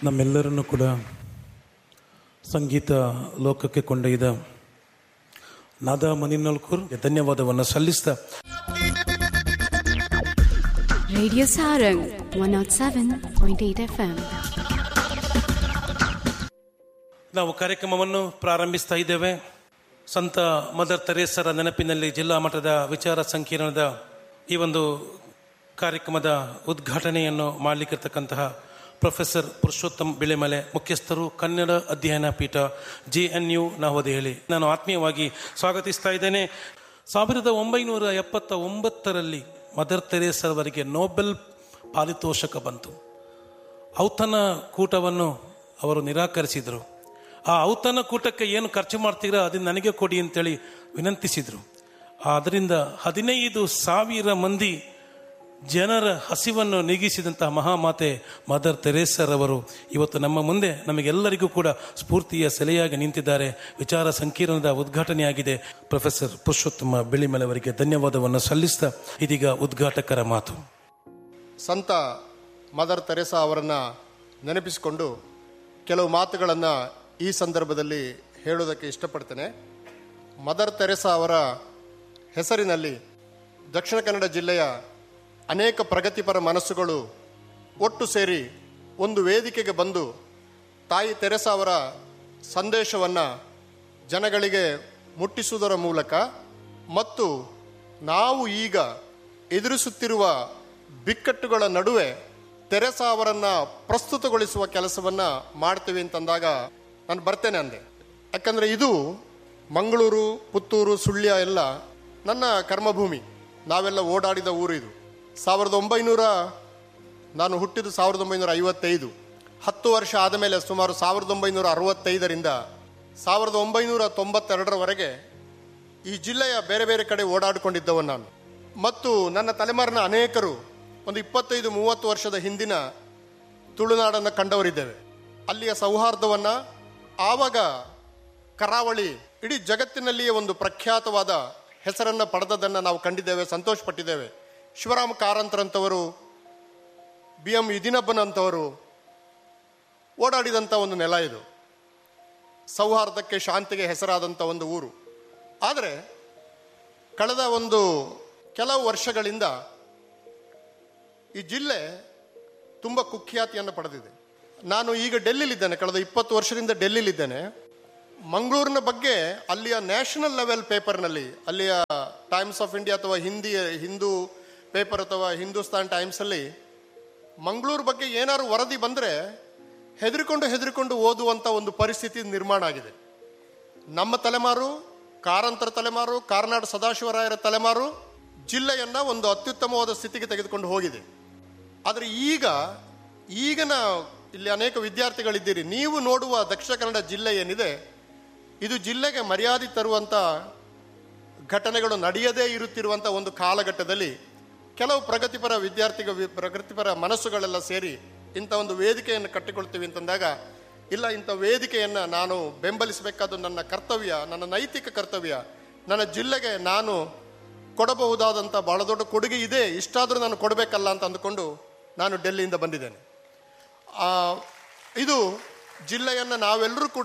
ನಮ್ಮೆಲ್ಲರನ್ನು ಕೂಡ ಸಂಗೀತ ಲೋಕಕ್ಕೆ ಕೊಂಡೊಯ್ದ ನಾದ ಮನಿನಲ್ಕೂರ್ ಧನ್ಯವಾದವನ್ನು ಸಲ್ಲಿಸ್ತಾ Radio Sarang 107.8 FM. ನಾವು ಕಾರ್ಯಕ್ರಮವನ್ನು ಪ್ರಾರಂಭಿಸ್ತಾ ಇದ್ದೇವೆ ಸಂತ ಮದರ್ ತೆರೇಸರ ನೆನಪಿನಲ್ಲಿ ಜಿಲ್ಲಾ ಮಟ್ಟದ ವಿಚಾರ ಸಂಕಿರಣದ ಈ ಒಂದು ಕಾರ್ಯಕ್ರಮದ ಉದ್ಘಾಟನೆಯನ್ನು ಮಾಡಲಿಕ್ಕಿರ್ತಕ್ಕಂತಹ ಪ್ರೊಫೆಸರ್ ಪುರುಷೋತ್ತಮ್ ಬಿಳೆಮಲೆ ಮುಖ್ಯಸ್ಥರು ಕನ್ನಡ ಅಧ್ಯಯನ ಪೀಠ ಜೆ ಎನ್ ಯು ನವದೆಹಲಿ ನಾನು ಆತ್ಮೀಯವಾಗಿ ಸ್ವಾಗತಿಸ್ತಾ ಇದ್ದೇನೆ ಸಾವಿರದ ಒಂಬೈನೂರ ಎಪ್ಪತ್ತ ಒಂಬತ್ತರಲ್ಲಿ ಮದರ್ ತೆರೇಸರವರಿಗೆ ನೋಬೆಲ್ ಪಾರಿತೋಷಕ ಬಂತು ಔತಣ ಕೂಟವನ್ನು ಅವರು ನಿರಾಕರಿಸಿದರು ಆ ಔತಣ ಕೂಟಕ್ಕೆ ಏನು ಖರ್ಚು ಮಾಡ್ತೀರಾ ಅದನ್ನು ನನಗೆ ಕೊಡಿ ಅಂತೇಳಿ ವಿನಂತಿಸಿದರು ಅದರಿಂದ ಹದಿನೈದು ಸಾವಿರ ಮಂದಿ ಜನರ ಹಸಿವನ್ನು ನೀಗಿಸಿದಂತಹ ಮಹಾಮಾತೆ ಮದರ್ ತೆರೇಸರ್ ಅವರು ಇವತ್ತು ನಮ್ಮ ಮುಂದೆ ನಮಗೆಲ್ಲರಿಗೂ ಕೂಡ ಸ್ಫೂರ್ತಿಯ ಸೆಲೆಯಾಗಿ ನಿಂತಿದ್ದಾರೆ ವಿಚಾರ ಸಂಕಿರಣದ ಉದ್ಘಾಟನೆಯಾಗಿದೆ ಪ್ರೊಫೆಸರ್ ಪುರುಷೋತ್ತಮ ಬಿಳಿಮಲೆ ಅವರಿಗೆ ಧನ್ಯವಾದವನ್ನು ಸಲ್ಲಿಸ್ತಾ ಇದೀಗ ಉದ್ಘಾಟಕರ ಮಾತು ಸಂತ ಮದರ್ ತೆರೇಸಾ ಅವರನ್ನು ನೆನಪಿಸಿಕೊಂಡು ಕೆಲವು ಮಾತುಗಳನ್ನು ಈ ಸಂದರ್ಭದಲ್ಲಿ ಹೇಳೋದಕ್ಕೆ ಇಷ್ಟಪಡ್ತೇನೆ ಮದರ್ ತೆರೇಸಾ ಅವರ ಹೆಸರಿನಲ್ಲಿ ದಕ್ಷಿಣ ಕನ್ನಡ ಜಿಲ್ಲೆಯ ಅನೇಕ ಪ್ರಗತಿಪರ ಮನಸ್ಸುಗಳು ಒಟ್ಟು ಸೇರಿ ಒಂದು ವೇದಿಕೆಗೆ ಬಂದು ತಾಯಿ ತೆರೆಸಾ ಅವರ ಸಂದೇಶವನ್ನು ಜನಗಳಿಗೆ ಮುಟ್ಟಿಸುವುದರ ಮೂಲಕ ಮತ್ತು ನಾವು ಈಗ ಎದುರಿಸುತ್ತಿರುವ ಬಿಕ್ಕಟ್ಟುಗಳ ನಡುವೆ ತೆರೆಸಾ ಅವರನ್ನು ಪ್ರಸ್ತುತಗೊಳಿಸುವ ಕೆಲಸವನ್ನು ಮಾಡ್ತೀವಿ ಅಂತಂದಾಗ ನಾನು ಬರ್ತೇನೆ ಅಂದೆ ಯಾಕಂದರೆ ಇದು ಮಂಗಳೂರು ಪುತ್ತೂರು ಸುಳ್ಯ ಎಲ್ಲ ನನ್ನ ಕರ್ಮಭೂಮಿ ನಾವೆಲ್ಲ ಓಡಾಡಿದ ಊರು ಇದು ಸಾವಿರದ ಒಂಬೈನೂರ ನಾನು ಹುಟ್ಟಿದ್ದು ಸಾವಿರದ ಒಂಬೈನೂರ ಐವತ್ತೈದು ಹತ್ತು ವರ್ಷ ಆದಮೇಲೆ ಸುಮಾರು ಸಾವಿರದ ಒಂಬೈನೂರ ಅರವತ್ತೈದರಿಂದ ಸಾವಿರದ ಒಂಬೈನೂರ ತೊಂಬತ್ತೆರಡರವರೆಗೆ ಈ ಜಿಲ್ಲೆಯ ಬೇರೆ ಬೇರೆ ಕಡೆ ಓಡಾಡಿಕೊಂಡಿದ್ದವ ನಾನು ಮತ್ತು ನನ್ನ ತಲೆಮಾರಿನ ಅನೇಕರು ಒಂದು ಇಪ್ಪತ್ತೈದು ಮೂವತ್ತು ವರ್ಷದ ಹಿಂದಿನ ತುಳುನಾಡನ್ನು ಕಂಡವರಿದ್ದೇವೆ ಅಲ್ಲಿಯ ಸೌಹಾರ್ದವನ್ನು ಆವಾಗ ಕರಾವಳಿ ಇಡೀ ಜಗತ್ತಿನಲ್ಲಿಯೇ ಒಂದು ಪ್ರಖ್ಯಾತವಾದ ಹೆಸರನ್ನು ಪಡೆದದನ್ನು ನಾವು ಕಂಡಿದ್ದೇವೆ ಸಂತೋಷಪಟ್ಟಿದ್ದೇವೆ ಶಿವರಾಮ ಕಾರಂತರಂಥವರು ಬಿ ಎಂ ಇದಿನಬ್ಬನಂಥವರು ಓಡಾಡಿದಂಥ ಒಂದು ನೆಲ ಇದು ಸೌಹಾರ್ದಕ್ಕೆ ಶಾಂತಿಗೆ ಹೆಸರಾದಂಥ ಒಂದು ಊರು ಆದರೆ ಕಳೆದ ಒಂದು ಕೆಲವು ವರ್ಷಗಳಿಂದ ಈ ಜಿಲ್ಲೆ ತುಂಬ ಕುಖ್ಯಾತಿಯನ್ನು ಪಡೆದಿದೆ ನಾನು ಈಗ ಡೆಲ್ಲಿಲಿದ್ದೇನೆ ಕಳೆದ ಇಪ್ಪತ್ತು ವರ್ಷದಿಂದ ಡೆಲ್ಲಿಲಿದ್ದೇನೆ ಮಂಗಳೂರಿನ ಬಗ್ಗೆ ಅಲ್ಲಿಯ ನ್ಯಾಷನಲ್ ಲೆವೆಲ್ ಪೇಪರ್ನಲ್ಲಿ ಅಲ್ಲಿಯ ಟೈಮ್ಸ್ ಆಫ್ ಇಂಡಿಯಾ ಅಥವಾ ಹಿಂದಿ ಹಿಂದೂ ಪೇಪರ್ ಅಥವಾ ಹಿಂದೂಸ್ತಾನ್ ಟೈಮ್ಸಲ್ಲಿ ಮಂಗಳೂರು ಬಗ್ಗೆ ಏನಾದ್ರು ವರದಿ ಬಂದರೆ ಹೆದರಿಕೊಂಡು ಹೆದರಿಕೊಂಡು ಓದುವಂಥ ಒಂದು ಪರಿಸ್ಥಿತಿ ನಿರ್ಮಾಣ ಆಗಿದೆ ನಮ್ಮ ತಲೆಮಾರು ಕಾರಂತರ ತಲೆಮಾರು ಕಾರ್ನಾಡ್ ಸದಾಶಿವರಾಯರ ತಲೆಮಾರು ಜಿಲ್ಲೆಯನ್ನ ಒಂದು ಅತ್ಯುತ್ತಮವಾದ ಸ್ಥಿತಿಗೆ ತೆಗೆದುಕೊಂಡು ಹೋಗಿದೆ ಆದರೆ ಈಗ ಈಗಿನ ಇಲ್ಲಿ ಅನೇಕ ವಿದ್ಯಾರ್ಥಿಗಳಿದ್ದೀರಿ ನೀವು ನೋಡುವ ದಕ್ಷಿಣ ಕನ್ನಡ ಜಿಲ್ಲೆ ಏನಿದೆ ಇದು ಜಿಲ್ಲೆಗೆ ಮರ್ಯಾದೆ ತರುವಂಥ ಘಟನೆಗಳು ನಡೆಯದೇ ಇರುತ್ತಿರುವಂಥ ಒಂದು ಕಾಲಘಟ್ಟದಲ್ಲಿ ಕೆಲವು ಪ್ರಗತಿಪರ ವಿದ್ಯಾರ್ಥಿಗ ಪ್ರಗತಿಪರ ಮನಸ್ಸುಗಳೆಲ್ಲ ಸೇರಿ ಇಂಥ ಒಂದು ವೇದಿಕೆಯನ್ನು ಕಟ್ಟಿಕೊಳ್ತೀವಿ ಅಂತಂದಾಗ ಇಲ್ಲ ಇಂಥ ವೇದಿಕೆಯನ್ನು ನಾನು ಬೆಂಬಲಿಸಬೇಕಾದ ನನ್ನ ಕರ್ತವ್ಯ ನನ್ನ ನೈತಿಕ ಕರ್ತವ್ಯ ನನ್ನ ಜಿಲ್ಲೆಗೆ ನಾನು ಕೊಡಬಹುದಾದಂಥ ಬಹಳ ದೊಡ್ಡ ಕೊಡುಗೆ ಇದೆ ಇಷ್ಟಾದರೂ ನಾನು ಕೊಡಬೇಕಲ್ಲ ಅಂತ ಅಂದುಕೊಂಡು ನಾನು ಡೆಲ್ಲಿಯಿಂದ ಬಂದಿದ್ದೇನೆ ಆ, ಇದು ಜಿಲ್ಲೆಯನ್ನು ನಾವೆಲ್ಲರೂ ಕೂಡ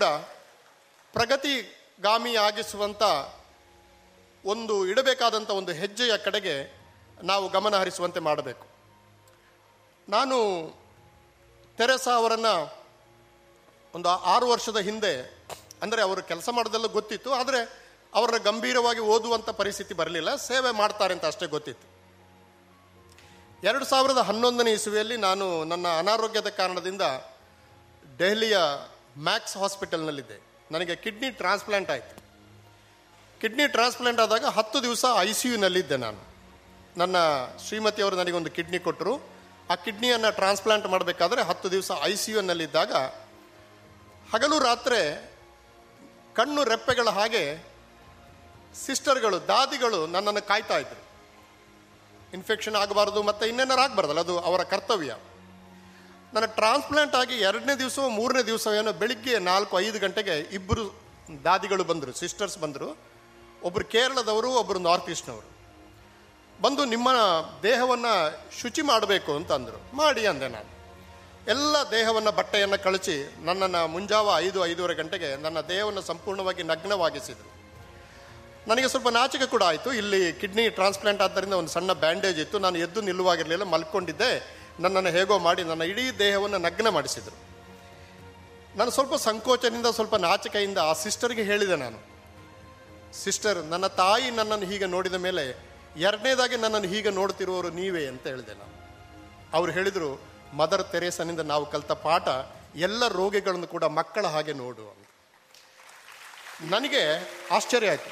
ಪ್ರಗತಿಗಾಮಿಯಾಗಿಸುವಂಥ ಒಂದು ಇಡಬೇಕಾದಂಥ ಒಂದು ಹೆಜ್ಜೆಯ ಕಡೆಗೆ ನಾವು ಗಮನ ಹರಿಸುವಂತೆ ಮಾಡಬೇಕು ನಾನು ತೆರೆಸಾ ಅವರನ್ನು ಒಂದು ಆರು ವರ್ಷದ ಹಿಂದೆ ಅಂದರೆ ಅವರು ಕೆಲಸ ಮಾಡೋದೆಲ್ಲ ಗೊತ್ತಿತ್ತು ಆದರೆ ಅವರನ್ನ ಗಂಭೀರವಾಗಿ ಓದುವಂಥ ಪರಿಸ್ಥಿತಿ ಬರಲಿಲ್ಲ ಸೇವೆ ಮಾಡ್ತಾರೆ ಅಂತ ಅಷ್ಟೇ ಗೊತ್ತಿತ್ತು ಎರಡು ಸಾವಿರದ ಹನ್ನೊಂದನೇ ಇಸುವಿಯಲ್ಲಿ ನಾನು ನನ್ನ ಅನಾರೋಗ್ಯದ ಕಾರಣದಿಂದ ದೆಹಲಿಯ ಮ್ಯಾಕ್ಸ್ ಹಾಸ್ಪಿಟಲ್ನಲ್ಲಿದ್ದೆ ನನಗೆ ಕಿಡ್ನಿ ಟ್ರಾನ್ಸ್ಪ್ಲಾಂಟ್ ಆಯಿತು ಕಿಡ್ನಿ ಟ್ರಾನ್ಸ್ಪ್ಲಾಂಟ್ ಆದಾಗ ಹತ್ತು ದಿವಸ ಐ ಸಿ ಯುನಲ್ಲಿದ್ದೆ ನಾನು ನನ್ನ ಶ್ರೀಮತಿಯವರು ನನಗೊಂದು ಕಿಡ್ನಿ ಕೊಟ್ಟರು ಆ ಕಿಡ್ನಿಯನ್ನು ಟ್ರಾನ್ಸ್ಪ್ಲಾಂಟ್ ಮಾಡಬೇಕಾದ್ರೆ ಹತ್ತು ದಿವಸ ಐ ಸಿ ಯುನಲ್ಲಿದ್ದಾಗ ಹಗಲು ರಾತ್ರಿ ಕಣ್ಣು ರೆಪ್ಪೆಗಳ ಹಾಗೆ ಸಿಸ್ಟರ್ಗಳು ದಾದಿಗಳು ನನ್ನನ್ನು ಕಾಯ್ತಾ ಇದ್ರು ಇನ್ಫೆಕ್ಷನ್ ಆಗಬಾರ್ದು ಮತ್ತೆ ಇನ್ನೇನಾರು ಆಗಬಾರ್ದಲ್ಲ ಅದು ಅವರ ಕರ್ತವ್ಯ ನನ್ನ ಟ್ರಾನ್ಸ್ಪ್ಲಾಂಟ್ ಆಗಿ ಎರಡನೇ ದಿವಸ ಮೂರನೇ ದಿವಸ ಏನೋ ಬೆಳಿಗ್ಗೆ ನಾಲ್ಕು ಐದು ಗಂಟೆಗೆ ಇಬ್ಬರು ದಾದಿಗಳು ಬಂದರು ಸಿಸ್ಟರ್ಸ್ ಬಂದರು ಒಬ್ಬರು ಕೇರಳದವರು ಒಬ್ಬರು ನಾರ್ತ್ ಈಸ್ಟ್ನವರು ಬಂದು ನಿಮ್ಮ ದೇಹವನ್ನು ಶುಚಿ ಮಾಡಬೇಕು ಅಂತ ಅಂದರು ಮಾಡಿ ಅಂದೆ ನಾನು ಎಲ್ಲ ದೇಹವನ್ನು ಬಟ್ಟೆಯನ್ನು ಕಳಿಸಿ ನನ್ನನ್ನು ಮುಂಜಾವ ಐದು ಐದೂವರೆ ಗಂಟೆಗೆ ನನ್ನ ದೇಹವನ್ನು ಸಂಪೂರ್ಣವಾಗಿ ನಗ್ನವಾಗಿಸಿದರು ನನಗೆ ಸ್ವಲ್ಪ ನಾಚಿಕೆ ಕೂಡ ಆಯಿತು ಇಲ್ಲಿ ಕಿಡ್ನಿ ಟ್ರಾನ್ಸ್ಪ್ಲಾಂಟ್ ಆದ್ದರಿಂದ ಒಂದು ಸಣ್ಣ ಬ್ಯಾಂಡೇಜ್ ಇತ್ತು ನಾನು ಎದ್ದು ನಿಲ್ಲುವಾಗಿರಲಿಲ್ಲ ಮಲ್ಕೊಂಡಿದ್ದೆ ನನ್ನನ್ನು ಹೇಗೋ ಮಾಡಿ ನನ್ನ ಇಡೀ ದೇಹವನ್ನು ನಗ್ನ ಮಾಡಿಸಿದರು ನಾನು ಸ್ವಲ್ಪ ಸಂಕೋಚದಿಂದ ಸ್ವಲ್ಪ ನಾಚಿಕೆಯಿಂದ ಆ ಸಿಸ್ಟರ್ಗೆ ಹೇಳಿದೆ ನಾನು ಸಿಸ್ಟರ್ ನನ್ನ ತಾಯಿ ನನ್ನನ್ನು ಹೀಗೆ ನೋಡಿದ ಮೇಲೆ ಎರಡನೇದಾಗಿ ನನ್ನನ್ನು ಹೀಗೆ ನೋಡ್ತಿರುವವರು ನೀವೇ ಅಂತ ಹೇಳಿದೆ ನಾನು ಅವ್ರು ಹೇಳಿದರು ಮದರ್ ತೆರೇಸನಿಂದ ನಾವು ಕಲಿತ ಪಾಠ ಎಲ್ಲ ರೋಗಿಗಳನ್ನು ಕೂಡ ಮಕ್ಕಳ ಹಾಗೆ ನೋಡು ಅಂತ ನನಗೆ ಆಶ್ಚರ್ಯ ಆಯಿತು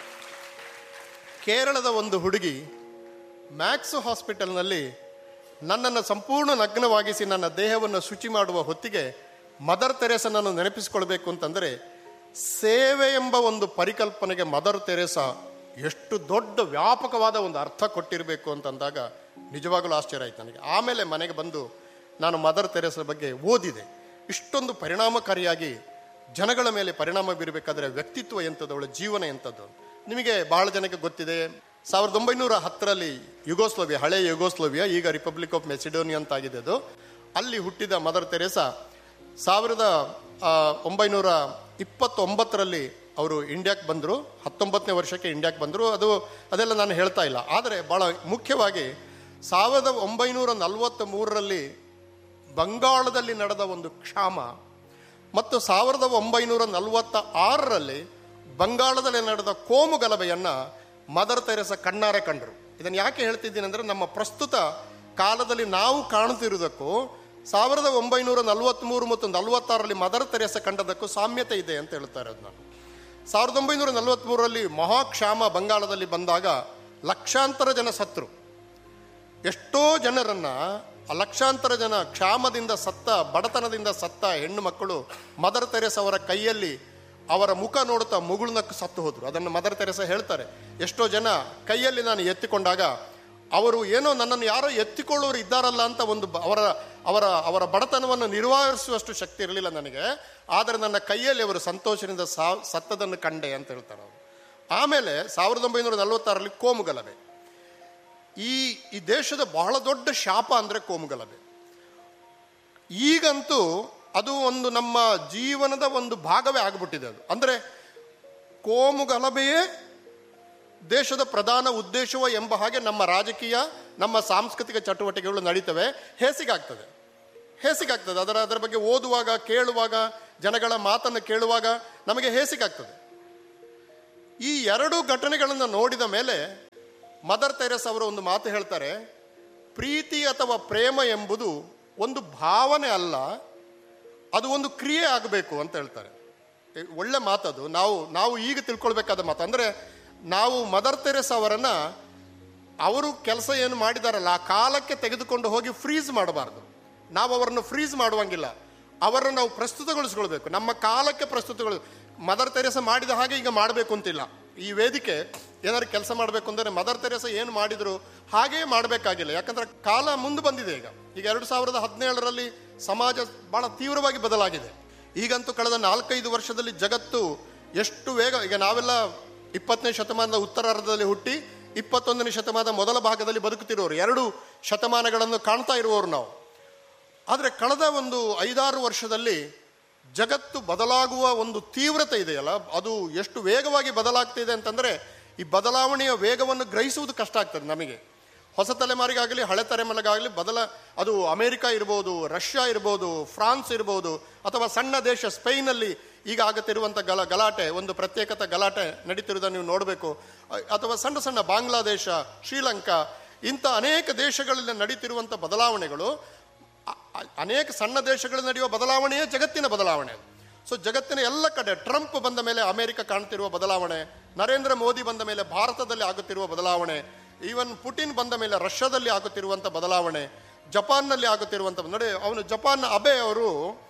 ಕೇರಳದ ಒಂದು ಹುಡುಗಿ ಮ್ಯಾಕ್ಸ್ ಹಾಸ್ಪಿಟಲ್ನಲ್ಲಿ ನನ್ನನ್ನು ಸಂಪೂರ್ಣ ನಗ್ನವಾಗಿಸಿ ನನ್ನ ದೇಹವನ್ನು ಶುಚಿ ಮಾಡುವ ಹೊತ್ತಿಗೆ ಮದರ್ ತೆರೇಸನನ್ನು ನೆನಪಿಸಿಕೊಳ್ಬೇಕು ಅಂತಂದರೆ ಸೇವೆ ಎಂಬ ಒಂದು ಪರಿಕಲ್ಪನೆಗೆ ಮದರ್ ತೆರೇಸ ಎಷ್ಟು ದೊಡ್ಡ ವ್ಯಾಪಕವಾದ ಒಂದು ಅರ್ಥ ಕೊಟ್ಟಿರಬೇಕು ಅಂತಂದಾಗ ನಿಜವಾಗಲೂ ಆಶ್ಚರ್ಯ ಆಯ್ತು ನನಗೆ ಆಮೇಲೆ ಮನೆಗೆ ಬಂದು ನಾನು ಮದರ್ ತೆರೇಸ ಬಗ್ಗೆ ಓದಿದೆ ಇಷ್ಟೊಂದು ಪರಿಣಾಮಕಾರಿಯಾಗಿ ಜನಗಳ ಮೇಲೆ ಪರಿಣಾಮ ಬೀರಬೇಕಾದ್ರೆ ವ್ಯಕ್ತಿತ್ವ ಎಂಥದ್ದು ಅವಳ ಜೀವನ ಎಂಥದ್ದು ನಿಮಗೆ ಬಹಳ ಜನಕ್ಕೆ ಗೊತ್ತಿದೆ ಸಾವಿರದ ಒಂಬೈನೂರ ಹತ್ತರಲ್ಲಿ ಯುಗೋಸ್ಲೋವಿಯಾ ಹಳೆ ಯುಗೋಸ್ಲೋವಿಯಾ ಈಗ ರಿಪಬ್ಲಿಕ್ ಆಫ್ ಮೆಸಿಡೋನಿಯಾ ಅಂತ ಆಗಿದೆ ಅದು ಅಲ್ಲಿ ಹುಟ್ಟಿದ ಮದರ್ ತೆರೇಸಾ ಸಾವಿರದ ಆ, ಒಂಬೈನೂರ ಇಪ್ಪತ್ತೊಂಬತ್ತರಲ್ಲಿ ಅವರು ಇಂಡಿಯಾಕ್ಕೆ ಬಂದರು ಹತ್ತೊಂಬತ್ತನೇ ವರ್ಷಕ್ಕೆ ಇಂಡಿಯಾಕ್ಕೆ ಬಂದರು ಅದು ಅದೆಲ್ಲ ನಾನು ಹೇಳ್ತಾ ಇಲ್ಲ ಆದರೆ ಭಾಳ ಮುಖ್ಯವಾಗಿ ಸಾವಿರದ ಒಂಬೈನೂರ ನಲವತ್ತ ಮೂರರಲ್ಲಿ ಬಂಗಾಳದಲ್ಲಿ ನಡೆದ ಒಂದು ಕ್ಷಾಮ ಮತ್ತು ಸಾವಿರದ ಒಂಬೈನೂರ ನಲವತ್ತ ಆರರಲ್ಲಿ ಬಂಗಾಳದಲ್ಲಿ ನಡೆದ ಕೋಮು ಗಲಭೆಯನ್ನು ಮದರ್ ತೆರೆಸ ಕಣ್ಣಾರೆ ಕಂಡರು ಇದನ್ನು ಯಾಕೆ ಹೇಳ್ತಿದ್ದೀನಿ ಅಂದರೆ ನಮ್ಮ ಪ್ರಸ್ತುತ ಕಾಲದಲ್ಲಿ ನಾವು ಕಾಣುತ್ತಿರುವುದಕ್ಕೂ ಸಾವಿರದ ಒಂಬೈನೂರ ನಲವತ್ತ್ಮೂರು ಮತ್ತು ನಲವತ್ತಾರರಲ್ಲಿ ಮದರ್ ತೆರೆಸ ಕಂಡದಕ್ಕೂ ಸಾಮ್ಯತೆ ಇದೆ ಅಂತ ಹೇಳ್ತಾ ಇರೋದು ನಾನು ಸಾವಿರದ ಒಂಬೈನೂರ ನಲವತ್ತ್ಮೂರರಲ್ಲಿ ಮಹಾಕ್ಷಾಮ ಬಂಗಾಳದಲ್ಲಿ ಬಂದಾಗ ಲಕ್ಷಾಂತರ ಜನ ಸತ್ರು ಎಷ್ಟೋ ಜನರನ್ನ ಆ ಲಕ್ಷಾಂತರ ಜನ ಕ್ಷಾಮದಿಂದ ಸತ್ತ ಬಡತನದಿಂದ ಸತ್ತ ಹೆಣ್ಣು ಮಕ್ಕಳು ಮದರ್ ತೆರೆಸ ಅವರ ಕೈಯಲ್ಲಿ ಅವರ ಮುಖ ನೋಡುತ್ತಾ ಮುಗುಳ್ನಕ್ಕೆ ಸತ್ತು ಹೋದ್ರು ಅದನ್ನು ಮದರ್ ತೆರೆಸ ಹೇಳ್ತಾರೆ ಎಷ್ಟೋ ಜನ ಕೈಯಲ್ಲಿ ನಾನು ಎತ್ತಿಕೊಂಡಾಗ ಅವರು ಏನೋ ನನ್ನನ್ನು ಯಾರೋ ಎತ್ತಿಕೊಳ್ಳೋರು ಇದ್ದಾರಲ್ಲ ಅಂತ ಒಂದು ಬ- ಅವರ ಅವರ ಅವರ ಬಡತನವನ್ನು ನಿರ್ವಹಿಸುವಷ್ಟು ಶಕ್ತಿ ಇರಲಿಲ್ಲ ನನಗೆ ಆದರೆ ನನ್ನ ಕೈಯಲ್ಲಿ ಅವರು ಸಂತೋಷದಿಂದ ಸಾ ಸತ್ತದನ್ನು ಕಂಡೆ ಅಂತ ಹೇಳ್ತಾರೆ ಅವರು ಆಮೇಲೆ ಸಾವಿರದ ಒಂಬೈನೂರ ನಲವತ್ತಾರರಲ್ಲಿ ಕೋಮು ಗಲಭೆ ಈ ಈ ದೇಶದ ಬಹಳ ದೊಡ್ಡ ಶಾಪ ಅಂದರೆ ಕೋಮುಗಲಭೆ ಈಗಂತೂ ಅದು ಒಂದು ನಮ್ಮ ಜೀವನದ ಒಂದು ಭಾಗವೇ ಆಗಿಬಿಟ್ಟಿದೆ ಅದು ಅಂದರೆ ಕೋಮುಗಲಭೆಯೇ ದೇಶದ ಪ್ರಧಾನ ಉದ್ದೇಶವೋ ಎಂಬ ಹಾಗೆ ನಮ್ಮ ರಾಜಕೀಯ ನಮ್ಮ ಸಾಂಸ್ಕೃತಿಕ ಚಟುವಟಿಕೆಗಳು ನಡೀತವೆ ಹೇಸಿಗಾಗ್ತದೆ ಹೇಸಿಗಾಗ್ತದೆ ಅದರ ಅದರ ಬಗ್ಗೆ ಓದುವಾಗ ಕೇಳುವಾಗ ಜನಗಳ ಮಾತನ್ನು ಕೇಳುವಾಗ ನಮಗೆ ಹೇಸಿಗಾಗ್ತದೆ ಈ ಎರಡು ಘಟನೆಗಳನ್ನು ನೋಡಿದ ಮೇಲೆ ಮದರ್ ತೆರೆಸ್ ಅವರು ಒಂದು ಮಾತು ಹೇಳ್ತಾರೆ ಪ್ರೀತಿ ಅಥವಾ ಪ್ರೇಮ ಎಂಬುದು ಒಂದು ಭಾವನೆ ಅಲ್ಲ ಅದು ಒಂದು ಕ್ರಿಯೆ ಆಗಬೇಕು ಅಂತ ಹೇಳ್ತಾರೆ ಏ, ಒಳ್ಳೆ ಮಾತದು ನಾವು ನಾವು ಈಗ ತಿಳ್ಕೊಳ್ಬೇಕಾದ ಮಾತು ಅಂದರೆ ನಾವು ಮದರ್ ತೆರೆಸ್ ಅವರನ್ನ ಅವರು ಕೆಲಸ ಏನು ಮಾಡಿದಾರಲ್ಲ ಆ ಕಾಲಕ್ಕೆ ತೆಗೆದುಕೊಂಡು ಹೋಗಿ ಫ್ರೀಸ್ ಮಾಡಬಾರ್ದು ನಾವು ಅವರನ್ನು ಫ್ರೀಸ್ ಮಾಡುವಂಗಿಲ್ಲ ಅವರನ್ನು ನಾವು ಪ್ರಸ್ತುತಗೊಳಿಸ್ಕೊಳ್ಬೇಕು ನಮ್ಮ ಕಾಲಕ್ಕೆ ಪ್ರಸ್ತುತಗೊಳಿಸ್ ಮದರ್ ತೆರೆಸ ಮಾಡಿದ ಹಾಗೆ ಈಗ ಮಾಡಬೇಕು ಅಂತಿಲ್ಲ ಈ ವೇದಿಕೆ ಏನಾದ್ರು ಕೆಲಸ ಮಾಡಬೇಕು ಅಂದರೆ ಮದರ್ ತೆರೆಸ ಏನು ಮಾಡಿದ್ರು ಹಾಗೇ ಮಾಡಬೇಕಾಗಿಲ್ಲ ಯಾಕಂದ್ರೆ ಕಾಲ ಮುಂದೆ ಬಂದಿದೆ ಈಗ ಈಗ ಎರಡು ಸಾವಿರದ ಹದಿನೇಳರಲ್ಲಿ ಸಮಾಜ ಬಹಳ ತೀವ್ರವಾಗಿ ಬದಲಾಗಿದೆ ಈಗಂತೂ ಕಳೆದ ನಾಲ್ಕೈದು ವರ್ಷದಲ್ಲಿ ಜಗತ್ತು ಎಷ್ಟು ವೇಗ ಈಗ ನಾವೆಲ್ಲ ಇಪ್ಪತ್ತನೇ ಶತಮಾನದ ಉತ್ತರಾರ್ಧದಲ್ಲಿ ಹುಟ್ಟಿ ಇಪ್ಪತ್ತೊಂದನೇ ಶತಮಾನದ ಮೊದಲ ಭಾಗದಲ್ಲಿ ಬದುಕುತ್ತಿರೋರು ಎರಡು ಶತಮಾನಗಳನ್ನು ಕಾಣ್ತಾ ಇರುವವರು ನಾವು ಆದರೆ ಕಳೆದ ಒಂದು ಐದಾರು ವರ್ಷದಲ್ಲಿ ಜಗತ್ತು ಬದಲಾಗುವ ಒಂದು ತೀವ್ರತೆ ಇದೆಯಲ್ಲ ಅದು ಎಷ್ಟು ವೇಗವಾಗಿ ಬದಲಾಗ್ತಿದೆ ಅಂತಂದರೆ ಈ ಬದಲಾವಣೆಯ ವೇಗವನ್ನು ಗ್ರಹಿಸುವುದು ಕಷ್ಟ ಆಗ್ತದೆ ನಮಗೆ ಹೊಸ ತಲೆಮಾರಿಗಾಗಲಿ ಹಳೆ ತಲೆಮಾರಿಗಾಗಲಿ ಬದಲ ಅದು ಅಮೆರಿಕ ಇರ್ಬೋದು ರಷ್ಯಾ ಇರ್ಬೋದು ಫ್ರಾನ್ಸ್ ಇರ್ಬೋದು ಅಥವಾ ಸಣ್ಣ ದೇಶ ಸ್ಪೈನಲ್ಲಿ ಈಗ ಆಗುತ್ತಿರುವಂಥ ಗಲ ಗಲಾಟೆ ಒಂದು ಪ್ರತ್ಯೇಕತ ಗಲಾಟೆ ನಡೀತಿರುವುದನ್ನು ನೀವು ನೋಡಬೇಕು ಅ- ಅಥವಾ ಸಣ್ಣ ಸಣ್ಣ ಬಾಂಗ್ಲಾದೇಶ ಶ್ರೀಲಂಕಾ ಇಂಥ ಅನೇಕ ದೇಶಗಳಲ್ಲಿ ನಡೀತಿರುವಂಥ ಬದಲಾವಣೆಗಳು ಅ- ಅ- ಅನೇಕ ಸಣ್ಣ ದೇಶಗಳಲ್ಲಿ ನಡೆಯುವ ಬದಲಾವಣೆಯೇ ಜಗತ್ತಿನ ಬದಲಾವಣೆ ಅದು ಸೊ ಜಗತ್ತಿನ ಎಲ್ಲ ಕಡೆ ಟ್ರಂಪ್ ಬಂದ ಮೇಲೆ ಅಮೆರಿಕ ಕಾಣ್ತಿರುವ ಬದಲಾವಣೆ ನರೇಂದ್ರ ಮೋದಿ ಬಂದ ಮೇಲೆ ಭಾರತದಲ್ಲಿ ಆಗುತ್ತಿರುವ ಬದಲಾವಣೆ ಈವನ್ ಪುಟಿನ್ ಬಂದ ಮೇಲೆ ರಷ್ಯಾದಲ್ಲಿ ಆಗುತ್ತಿರುವಂಥ ಬದಲಾವಣೆ ಜಪಾನ್ನಲ್ಲಿ ಆಗುತ್ತಿರುವಂಥ ನೋಡಿ ಅವನು ಜಪಾನ್ ಅಬೆ ಅವರು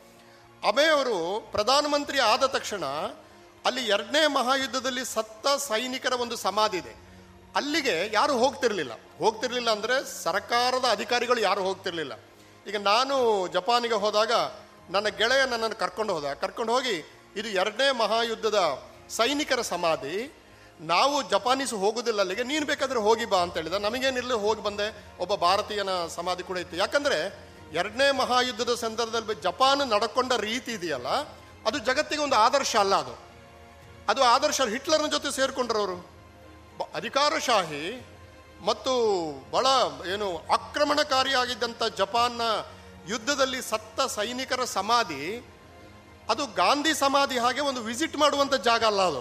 ಅಬೆ ಅವರು ಪ್ರಧಾನಮಂತ್ರಿ ಆದ ತಕ್ಷಣ ಅಲ್ಲಿ ಎರಡನೇ ಮಹಾಯುದ್ಧದಲ್ಲಿ ಸತ್ತ ಸೈನಿಕರ ಒಂದು ಸಮಾಧಿ ಇದೆ ಅಲ್ಲಿಗೆ ಯಾರು ಹೋಗ್ತಿರ್ಲಿಲ್ಲ ಹೋಗ್ತಿರ್ಲಿಲ್ಲ ಅಂದರೆ ಸರ್ಕಾರದ ಅಧಿಕಾರಿಗಳು ಯಾರು ಹೋಗ್ತಿರ್ಲಿಲ್ಲ ಈಗ ನಾನು ಜಪಾನಿಗೆ ಹೋದಾಗ ನನ್ನ ಗೆಳೆಯ ನನ್ನನ್ನು ಕರ್ಕೊಂಡು ಹೋದ ಕರ್ಕೊಂಡು ಹೋಗಿ ಇದು ಎರಡನೇ ಮಹಾಯುದ್ಧದ ಸೈನಿಕರ ಸಮಾಧಿ ನಾವು ಜಪಾನೀಸ್ ಹೋಗುದಿಲ್ಲ ಅಲ್ಲಿಗೆ ನೀನು ಬೇಕಾದ್ರೆ ಹೋಗಿ ಬಾ ಅಂತ ಹೇಳಿದ ನಮಗೇನಿರಲಿ ಹೋಗಿ ಬಂದೆ ಒಬ್ಬ ಭಾರತೀಯನ ಸಮಾಧಿ ಕೂಡ ಇತ್ತು ಯಾಕಂದ್ರೆ ಎರಡನೇ ಮಹಾಯುದ್ಧದ ಸಂದರ್ಭದಲ್ಲಿ ಜಪಾನ್ ನಡ್ಕೊಂಡ ರೀತಿ ಇದೆಯಲ್ಲ ಅದು ಜಗತ್ತಿಗೆ ಒಂದು ಆದರ್ಶ ಅಲ್ಲ ಅದು ಅದು ಆದರ್ಶ ಹಿಟ್ಲರ್ನ ಜೊತೆ ಸೇರ್ಕೊಂಡ್ರವರು ಬ- ಅಧಿಕಾರಶಾಹಿ ಮತ್ತು ಬಹಳ ಏನು ಆಕ್ರಮಣಕಾರಿಯಾಗಿದ್ದಂಥ ಜಪಾನ್ನ ಯುದ್ಧದಲ್ಲಿ ಸತ್ತ ಸೈನಿಕರ ಸಮಾಧಿ ಅದು ಗಾಂಧಿ ಸಮಾಧಿ ಹಾಗೆ ಒಂದು ವಿಸಿಟ್ ಮಾಡುವಂಥ ಜಾಗ ಅಲ್ಲ ಅದು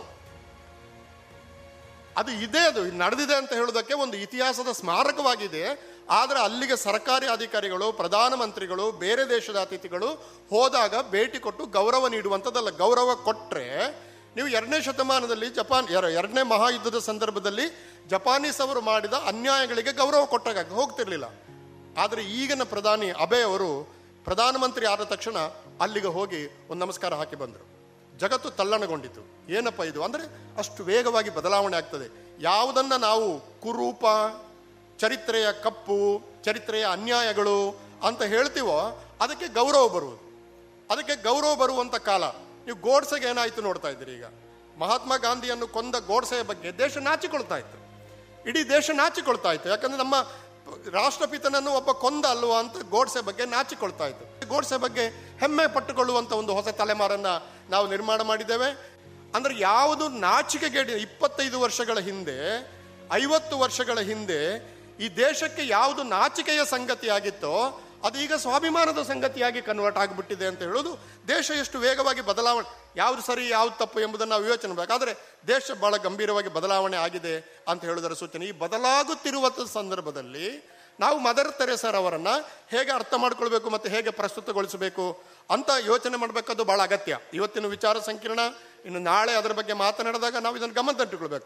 ಅದು ಇದೆ ಅದು ನಡೆದಿದೆ ಅಂತ ಹೇಳೋದಕ್ಕೆ ಒಂದು ಇತಿಹಾಸದ ಸ್ಮಾರಕವಾಗಿದೆ ಆದರೆ ಅಲ್ಲಿಗೆ ಸರ್ಕಾರಿ ಅಧಿಕಾರಿಗಳು ಪ್ರಧಾನಮಂತ್ರಿಗಳು ಬೇರೆ ದೇಶದ ಅತಿಥಿಗಳು ಹೋದಾಗ ಭೇಟಿ ಕೊಟ್ಟು ಗೌರವ ನೀಡುವಂಥದ್ದಲ್ಲ ಗೌರವ ಕೊಟ್ಟರೆ ನೀವು ಎರಡನೇ ಶತಮಾನದಲ್ಲಿ ಜಪಾನ್ ಎರ- ಎರಡನೇ ಮಹಾಯುದ್ಧದ ಸಂದರ್ಭದಲ್ಲಿ ಜಪಾನೀಸ್ ಅವರು ಮಾಡಿದ ಅನ್ಯಾಯಗಳಿಗೆ ಗೌರವ ಕೊಟ್ಟಾಗ ಹೋಗ್ತಿರ್ಲಿಲ್ಲ ಆದರೆ ಈಗಿನ ಪ್ರಧಾನಿ ಅಬೆ ಅವರು ಪ್ರಧಾನಮಂತ್ರಿ ಆದ ತಕ್ಷಣ ಅಲ್ಲಿಗೆ ಹೋಗಿ ಒಂದು ನಮಸ್ಕಾರ ಹಾಕಿ ಬಂದರು ಜಗತ್ತು ತಲ್ಲಣಗೊಂಡಿತು ಏನಪ್ಪ ಇದು ಅಂದರೆ ಅಷ್ಟು ವೇಗವಾಗಿ ಬದಲಾವಣೆ ಆಗ್ತದೆ ಯಾವುದನ್ನ ನಾವು ಕುರೂಪ ಚರಿತ್ರೆಯ ಕಪ್ಪು ಚರಿತ್ರೆಯ ಅನ್ಯಾಯಗಳು ಅಂತ ಹೇಳ್ತೀವೋ ಅದಕ್ಕೆ ಗೌರವ ಬರುವುದು ಅದಕ್ಕೆ ಗೌರವ ಬರುವಂತ ಕಾಲ ನೀವು ಗೋಡ್ಸೆಗೆ ಏನಾಯ್ತು ನೋಡ್ತಾ ಇದ್ದೀರಿ ಈಗ ಮಹಾತ್ಮ ಗಾಂಧಿಯನ್ನು ಕೊಂದ ಗೋಡ್ಸೆಯ ಬಗ್ಗೆ ದೇಶ ನಾಚಿಕೊಳ್ತಾ ಇತ್ತು ಇಡೀ ದೇಶ ನಾಚಿಕೊಳ್ತಾ ಇತ್ತು ಯಾಕಂದ್ರೆ ನಮ್ಮ ರಾಷ್ಟ್ರಪಿತನನ್ನು ಒಬ್ಬ ಕೊಂದ ಅಲ್ವಾ ಅಂತ ಗೋಡ್ಸೆ ಬಗ್ಗೆ ನಾಚಿಕೊಳ್ತಾ ಇತ್ತು ಗೋಡ್ಸೆ ಬಗ್ಗೆ ಹೆಮ್ಮೆ ಪಟ್ಟುಕೊಳ್ಳುವಂತ ಒಂದು ಹೊಸ ತಲೆಮಾರನ್ನ ನಾವು ನಿರ್ಮಾಣ ಮಾಡಿದ್ದೇವೆ ಅಂದ್ರೆ ಯಾವುದು ನಾಚಿಕೆಗೇಡಿ ಇಪ್ಪತ್ತೈದು ವರ್ಷಗಳ ಹಿಂದೆ ಐವತ್ತು ವರ್ಷಗಳ ಹಿಂದೆ ಈ ದೇಶಕ್ಕೆ ಯಾವುದು ನಾಚಿಕೆಯ ಸಂಗತಿ ಆಗಿತ್ತೋ ಅದು ಈಗ ಸ್ವಾಭಿಮಾನದ ಸಂಗತಿಯಾಗಿ ಕನ್ವರ್ಟ್ ಆಗಿಬಿಟ್ಟಿದೆ ಅಂತ ಹೇಳೋದು ದೇಶ ಎಷ್ಟು ವೇಗವಾಗಿ ಬದಲಾವಣೆ ಯಾವ್ದು ಸರಿ ಯಾವ್ದು ತಪ್ಪು ಎಂಬುದನ್ನು ನಾವು ಯೋಚನೆ ಮಾಡಬೇಕು ಆದರೆ ದೇಶ ಬಹಳ ಗಂಭೀರವಾಗಿ ಬದಲಾವಣೆ ಆಗಿದೆ ಅಂತ ಹೇಳುವುದರ ಸೂಚನೆ ಈ ಬದಲಾಗುತ್ತಿರುವ ಸಂದರ್ಭದಲ್ಲಿ ನಾವು ಮದರ್ ತೆರೆಸರ್ ಅವರನ್ನ ಹೇಗೆ ಅರ್ಥ ಮಾಡ್ಕೊಳ್ಬೇಕು ಮತ್ತೆ ಹೇಗೆ ಪ್ರಸ್ತುತಗೊಳಿಸಬೇಕು ಅಂತ ಯೋಚನೆ ಮಾಡಬೇಕಾದ್ದು ಬಹಳ ಅಗತ್ಯ ಇವತ್ತಿನ ವಿಚಾರ ಸಂಕಿರಣ ಇನ್ನು ನಾಳೆ ಅದರ ಬಗ್ಗೆ ಮಾತನಾಡಿದಾಗ ನಾವು ಇದನ್ನು ಗಮನದಲ್ಲಿಟ್ಟುಕೊಳ್ಬೇಕು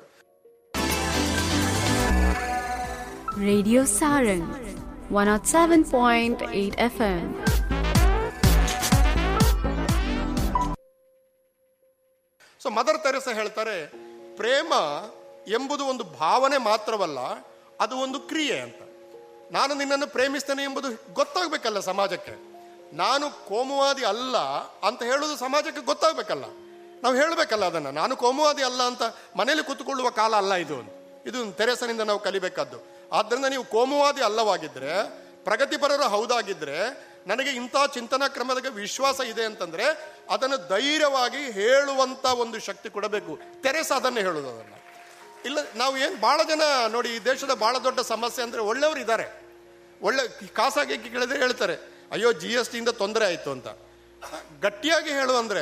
Radio Sarang 107.8 FM. So mother Teresa ಹೇಳ್ತಾರೆ ಪ್ರೇಮ ಎಂಬುದು ಒಂದು ಭಾವನೆ ಮಾತ್ರವಲ್ಲ ಅದು ಒಂದು ಕ್ರಿಯೆ ಅಂತ ನಾನು ನಿನ್ನನ್ನು ಪ್ರೇಮಿಸ್ತೇನೆ ಎಂಬುದು ಗೊತ್ತಾಗಬೇಕಲ್ಲ ಸಮಾಜಕ್ಕೆ ನಾನು ಕೋಮುವಾದಿ ಅಲ್ಲ ಅಂತ ಹೇಳೋದು ಸಮಾಜಕ್ಕೆ ಗೊತ್ತಾಗಬೇಕಲ್ಲ ನಾವು ಹೇಳಬೇಕಲ್ಲ ಅದನ್ನು ನಾನು ಕೋಮುವಾದಿ ಅಲ್ಲ ಅಂತ ಮನೇಲಿ ಕೂತ್ಕೊಳ್ಳುವ ಕಾಲ ಅಲ್ಲ ಇದು ಅಂತ. ಇದು ತೆರೆಸನಿಂದ ನಾವು ಕಲಿಬೇಕಾದ್ದು ಆದ್ದರಿಂದ ನೀವು ಕೋಮುವಾದಿ ಅಲ್ಲವಾಗಿದ್ರೆ ಪ್ರಗತಿಪರರು ಹೌದಾಗಿದ್ರೆ ನನಗೆ ಇಂಥ ಚಿಂತನಾ ಕ್ರಮದ ವಿಶ್ವಾಸ ಇದೆ ಅಂತಂದ್ರೆ ಅದನ್ನು ಧೈರ್ಯವಾಗಿ ಹೇಳುವಂತ ಒಂದು ಶಕ್ತಿ ಕೊಡಬೇಕು ತೆರೆಸ ಅದನ್ನೇ ಹೇಳುದು ಅದನ್ನ ಇಲ್ಲ ನಾವು ಏನು ಬಹಳ ಜನ ನೋಡಿ ಈ ದೇಶದ ಬಹಳ ದೊಡ್ಡ ಸಮಸ್ಯೆ ಅಂದ್ರೆ ಒಳ್ಳೆಯವರು ಇದ್ದಾರೆ ಒಳ್ಳೆ ಖಾಸಾಗಿ ಕೇಳಿದ್ರೆ ಹೇಳ್ತಾರೆ ಅಯ್ಯೋ ಜಿ ಎಸ್ ಟಿಯಿಂದ ತೊಂದರೆ ಆಯ್ತು ಅಂತ ಗಟ್ಟಿಯಾಗಿ ಹೇಳು ಅಂದ್ರೆ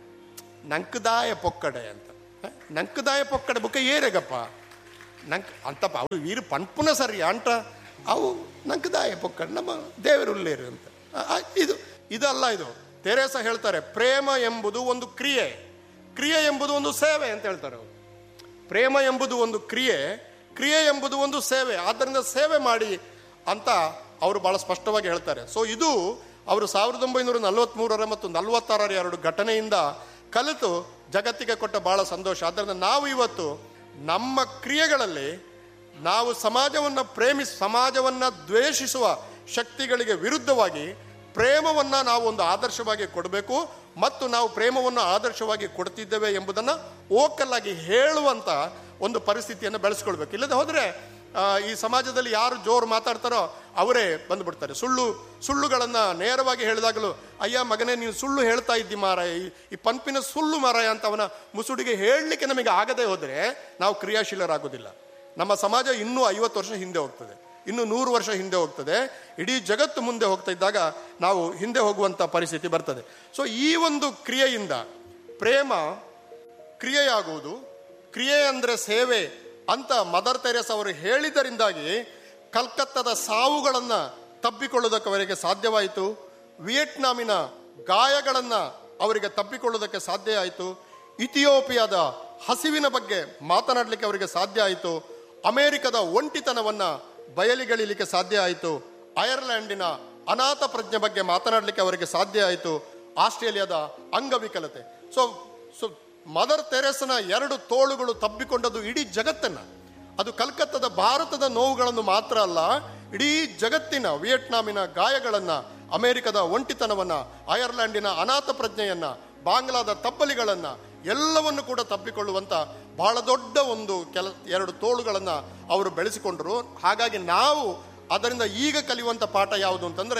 ನಂಕದಾಯ ಪೊಕ್ಕಡೆ ಅಂತ ಹ? ನಂಕದಾಯ ಪೊಕ್ಕಡೆ ಬುಕ್ಕ ಏರೆಗಪ್ಪ ನಂಕ್ ಅಂತಪ್ಪ ಅವರು ವೀರು ಪಂಪುನ ಸರಿ ಅಂಟ ಅವು ನಂಕದಾಯ ಪೊಕ್ಕಡೆ ನಮ್ಮ ದೇವರುಳ್ಳೇರು ಅಂತ ಆ, ಆ, ಇದು ಇದಲ್ಲ ಇದು ತೆರೇಸ ಹೇಳ್ತಾರೆ ಪ್ರೇಮ ಎಂಬುದು ಒಂದು ಕ್ರಿಯೆ ಕ್ರಿಯೆ ಎಂಬುದು ಒಂದು ಸೇವೆ ಅಂತ ಹೇಳ್ತಾರೆ ಅವರು ಪ್ರೇಮ ಎಂಬುದು ಒಂದು ಕ್ರಿಯೆ ಕ್ರಿಯೆ ಎಂಬುದು ಒಂದು ಸೇವೆ ಆದ್ದರಿಂದ ಸೇವೆ ಮಾಡಿ ಅಂತ ಅವರು ಬಹಳ ಸ್ಪಷ್ಟವಾಗಿ ಹೇಳ್ತಾರೆ ಸೊ ಇದು ಅವರು ಸಾವಿರದ ಒಂಬೈನೂರ ನಲವತ್ಮೂರರ ಮತ್ತು ನಲವತ್ತಾರರ ಎರಡು ಘಟನೆಯಿಂದ ಕಲಿತು ಜಗತ್ತಿಗೆ ಕೊಟ್ಟ ಬಹಳ ಸಂತೋಷ ಆದ್ದರಿಂದ ನಾವು ಇವತ್ತು ನಮ್ಮ ಕ್ರಿಯೆಗಳಲ್ಲಿ ನಾವು ಸಮಾಜವನ್ನು ಪ್ರೇಮಿಸಿ ಸಮಾಜವನ್ನು ದ್ವೇಷಿಸುವ ಶಕ್ತಿಗಳಿಗೆ ವಿರುದ್ಧವಾಗಿ ಪ್ರೇಮವನ್ನ ನಾವು ಒಂದು ಆದರ್ಶವಾಗಿ ಕೊಡಬೇಕು ಮತ್ತು ನಾವು ಪ್ರೇಮವನ್ನು ಆದರ್ಶವಾಗಿ ಕೊಡ್ತಿದ್ದೇವೆ ಎಂಬುದನ್ನು ಓಕಲ್ಲಾಗಿ ಹೇಳುವಂತ ಒಂದು ಪರಿಸ್ಥಿತಿಯನ್ನು ಬೆಳೆಸ್ಕೊಳ್ಬೇಕು ಇಲ್ಲದೆ ಹೋದ್ರೆ ಆ, ಈ ಸಮಾಜದಲ್ಲಿ ಯಾರು ಜೋರು ಮಾತಾಡ್ತಾರೋ ಅವರೇ ಬಂದ್ಬಿಡ್ತಾರೆ ಸುಳ್ಳು ಸುಳ್ಳುಗಳನ್ನ ನೇರವಾಗಿ ಹೇಳಿದಾಗಲೂ ಅಯ್ಯ ಮಗನೇ ನೀನು ಸುಳ್ಳು ಹೇಳ್ತಾ ಇದ್ದಿ ಮಾರಾಯ ಈ- ಈ ಪಂಪಿನ ಸುಳ್ಳು ಮಾರಾಯ ಅಂತ ಅವನ ಮುಸುಡಿಗೆ ಹೇಳಲಿಕ್ಕೆ ನಮಗೆ ಆಗದೆ ಹೋದ್ರೆ ನಾವು ಕ್ರಿಯಾಶೀಲರಾಗೋದಿಲ್ಲ ನಮ್ಮ ಸಮಾಜ ಇನ್ನೂ ಐವತ್ತು ವರ್ಷ ಹಿಂದೆ ಹೋಗ್ತದೆ ಇನ್ನು ನೂರು ವರ್ಷ ಹಿಂದೆ ಹೋಗ್ತದೆ ಇಡೀ ಜಗತ್ತು ಮುಂದೆ ಹೋಗ್ತಾ ಇದ್ದಾಗ ನಾವು ಹಿಂದೆ ಹೋಗುವಂತ ಪರಿಸ್ಥಿತಿ ಬರ್ತದೆ ಸೊ ಈ ಒಂದು ಕ್ರಿಯೆಯಿಂದ ಪ್ರೇಮ ಕ್ರಿಯೆಯಾಗುವುದು ಕ್ರಿಯೆ ಅಂದ್ರೆ ಸೇವೆ ಅಂತ ಮದರ್ ತೆರೇಸ್ ಅವರು ಹೇಳಿದರಿಂದಾಗಿ ಕಲ್ಕತ್ತಾದ ಸಾವುಗಳನ್ನು ತಬ್ಬಿಕೊಳ್ಳುವುದಕ್ಕೆ ಅವರಿಗೆ ಸಾಧ್ಯವಾಯಿತು ವಿಯೆಟ್ನಾಮಿನ ಗಾಯಗಳನ್ನು ಅವರಿಗೆ ತಬ್ಬಿಕೊಳ್ಳುವುದಕ್ಕೆ ಸಾಧ್ಯ ಆಯಿತು ಇಥಿಯೋಪಿಯಾದ ಹಸಿವಿನ ಬಗ್ಗೆ ಮಾತನಾಡಲಿಕ್ಕೆ ಅವರಿಗೆ ಸಾಧ್ಯ ಆಯಿತು ಅಮೆರಿಕದ ಒಂಟಿತನವನ್ನ ಬಯಲಿಗೆಳಿಲಿಕ್ಕೆ ಸಾಧ್ಯ ಆಯಿತು ಐರ್ಲ್ಯಾಂಡಿನ ಅನಾಥ ಪ್ರಜ್ಞೆ ಬಗ್ಗೆ ಮಾತನಾಡಲಿಕ್ಕೆ ಅವರಿಗೆ ಸಾಧ್ಯ ಆಯಿತು ಆಸ್ಟ್ರೇಲಿಯಾದ ಅಂಗವಿಕಲತೆ ಸೊ ಸೊ ಮದರ್ ತೆರೆಸನ ಎರಡು ತೋಳುಗಳು ತಬ್ಬಿಕೊಂಡದ್ದು ಇಡೀ ಜಗತ್ತನ್ನ ಅದು ಕಲ್ಕತ್ತಾದ ಭಾರತದ ನೋವುಗಳನ್ನು ಮಾತ್ರ ಅಲ್ಲ ಇಡೀ ಜಗತ್ತಿನ ವಿಯೆಟ್ನಾಮಿನ ಗಾಯಗಳನ್ನ ಅಮೆರಿಕದ ಒಂಟಿತನವನ್ನ ಐರ್ಲ್ಯಾಂಡಿನ ಅನಾಥ ಪ್ರಜ್ಞೆಯನ್ನ ಬಾಂಗ್ಲಾದ ತಬ್ಬಲಿಗಳನ್ನ ಎಲ್ಲವನ್ನು ಕೂಡ ತಬ್ಬಿಕೊಳ್ಳುವಂತ ಬಹಳ ದೊಡ್ಡ ಒಂದು ಕೆಲ ಎರಡು ತೋಳುಗಳನ್ನ ಅವರು ಬೆಳೆಸಿಕೊಂಡರು ಹಾಗಾಗಿ ನಾವು ಅದರಿಂದ ಈಗ ಕಲಿಯುವಂತ ಪಾಠ ಯಾವುದು ಅಂತಂದ್ರೆ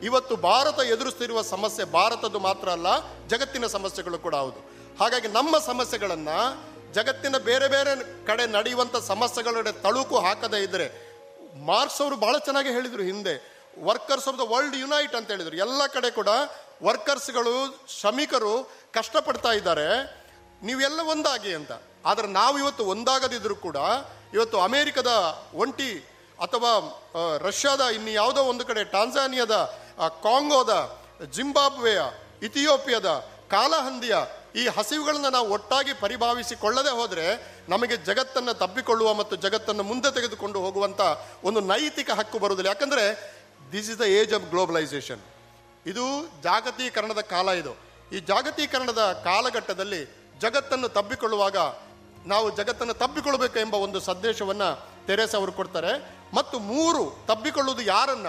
ಇವತ್ತು ಭಾರತ ಎದುರಿಸ್ತಿರುವ ಸಮಸ್ಯೆ ಭಾರತದ್ದು ಮಾತ್ರ ಅಲ್ಲ ಜಗತ್ತಿನ ಸಮಸ್ಯೆಗಳು ಕೂಡ ಹೌದು ಹಾಗಾಗಿ ನಮ್ಮ ಸಮಸ್ಯೆಗಳನ್ನ ಜಗತ್ತಿನ ಬೇರೆ ಬೇರೆ ಕಡೆ ನಡೆಯುವಂಥ ಸಮಸ್ಯೆಗಳ ತಳುಕು ಹಾಕದೇ ಇದ್ರೆ ಮಾರ್ಕ್ಸ್ ಅವರು ಬಹಳ ಚೆನ್ನಾಗಿ ಹೇಳಿದರು ಹಿಂದೆ workers of the world unite ಅಂತ ಹೇಳಿದರು ಎಲ್ಲ ಕಡೆ ಕೂಡ ವರ್ಕರ್ಸ್ಗಳು ಶ್ರಮಿಕರು ಕಷ್ಟಪಡ್ತಾ ಇದ್ದಾರೆ ನೀವೆಲ್ಲ ಒಂದಾಗಿ ಅಂತ ಆದರೆ ನಾವು ಇವತ್ತು ಒಂದಾಗದಿದ್ರು ಕೂಡ ಇವತ್ತು ಅಮೆರಿಕದ ಒಂಟಿ ಅಥವಾ ಆ, ರಷ್ಯಾದ ಇನ್ನು ಯಾವುದೋ ಒಂದು ಕಡೆ ಟಾನ್ಸಾನಿಯಾದ ಆ, ಕಾಂಗೋದ ಜಿಂಬಾಬ್ವೆಯ ಇಥಿಯೋಪಿಯಾದ ಕಾಲಹಂದಿಯ ಈ ಹಸಿವುಗಳನ್ನ ನಾವು ಒಟ್ಟಾಗಿ ಪರಿಭಾವಿಸಿಕೊಳ್ಳದೆ ಹೋದರೆ ನಮಗೆ ಜಗತ್ತನ್ನು ತಬ್ಬಿಕೊಳ್ಳುವ ಮತ್ತು ಜಗತ್ತನ್ನು ಮುಂದೆ ತೆಗೆದುಕೊಂಡು ಹೋಗುವಂತ ಒಂದು ನೈತಿಕ ಹಕ್ಕು ಬರುವುದಿಲ್ಲ ಯಾಕಂದ್ರೆ this is the age of globalisation ಇದು ಜಾಗತೀಕರಣದ ಕಾಲ ಇದು ಈ ಜಾಗತೀಕರಣದ ಕಾಲಘಟ್ಟದಲ್ಲಿ ಜಗತ್ತನ್ನು ತಬ್ಬಿಕೊಳ್ಳುವಾಗ ನಾವು ಜಗತ್ತನ್ನು ತಬ್ಬಿಕೊಳ್ಳಬೇಕು ಎಂಬ ಒಂದು ಸಂದೇಶವನ್ನ ತೆರೇಸ್ ಅವರು ಕೊಡ್ತಾರೆ ಮತ್ತು ಮೂರು ತಬ್ಬಿಕೊಳ್ಳುವುದು ಯಾರನ್ನ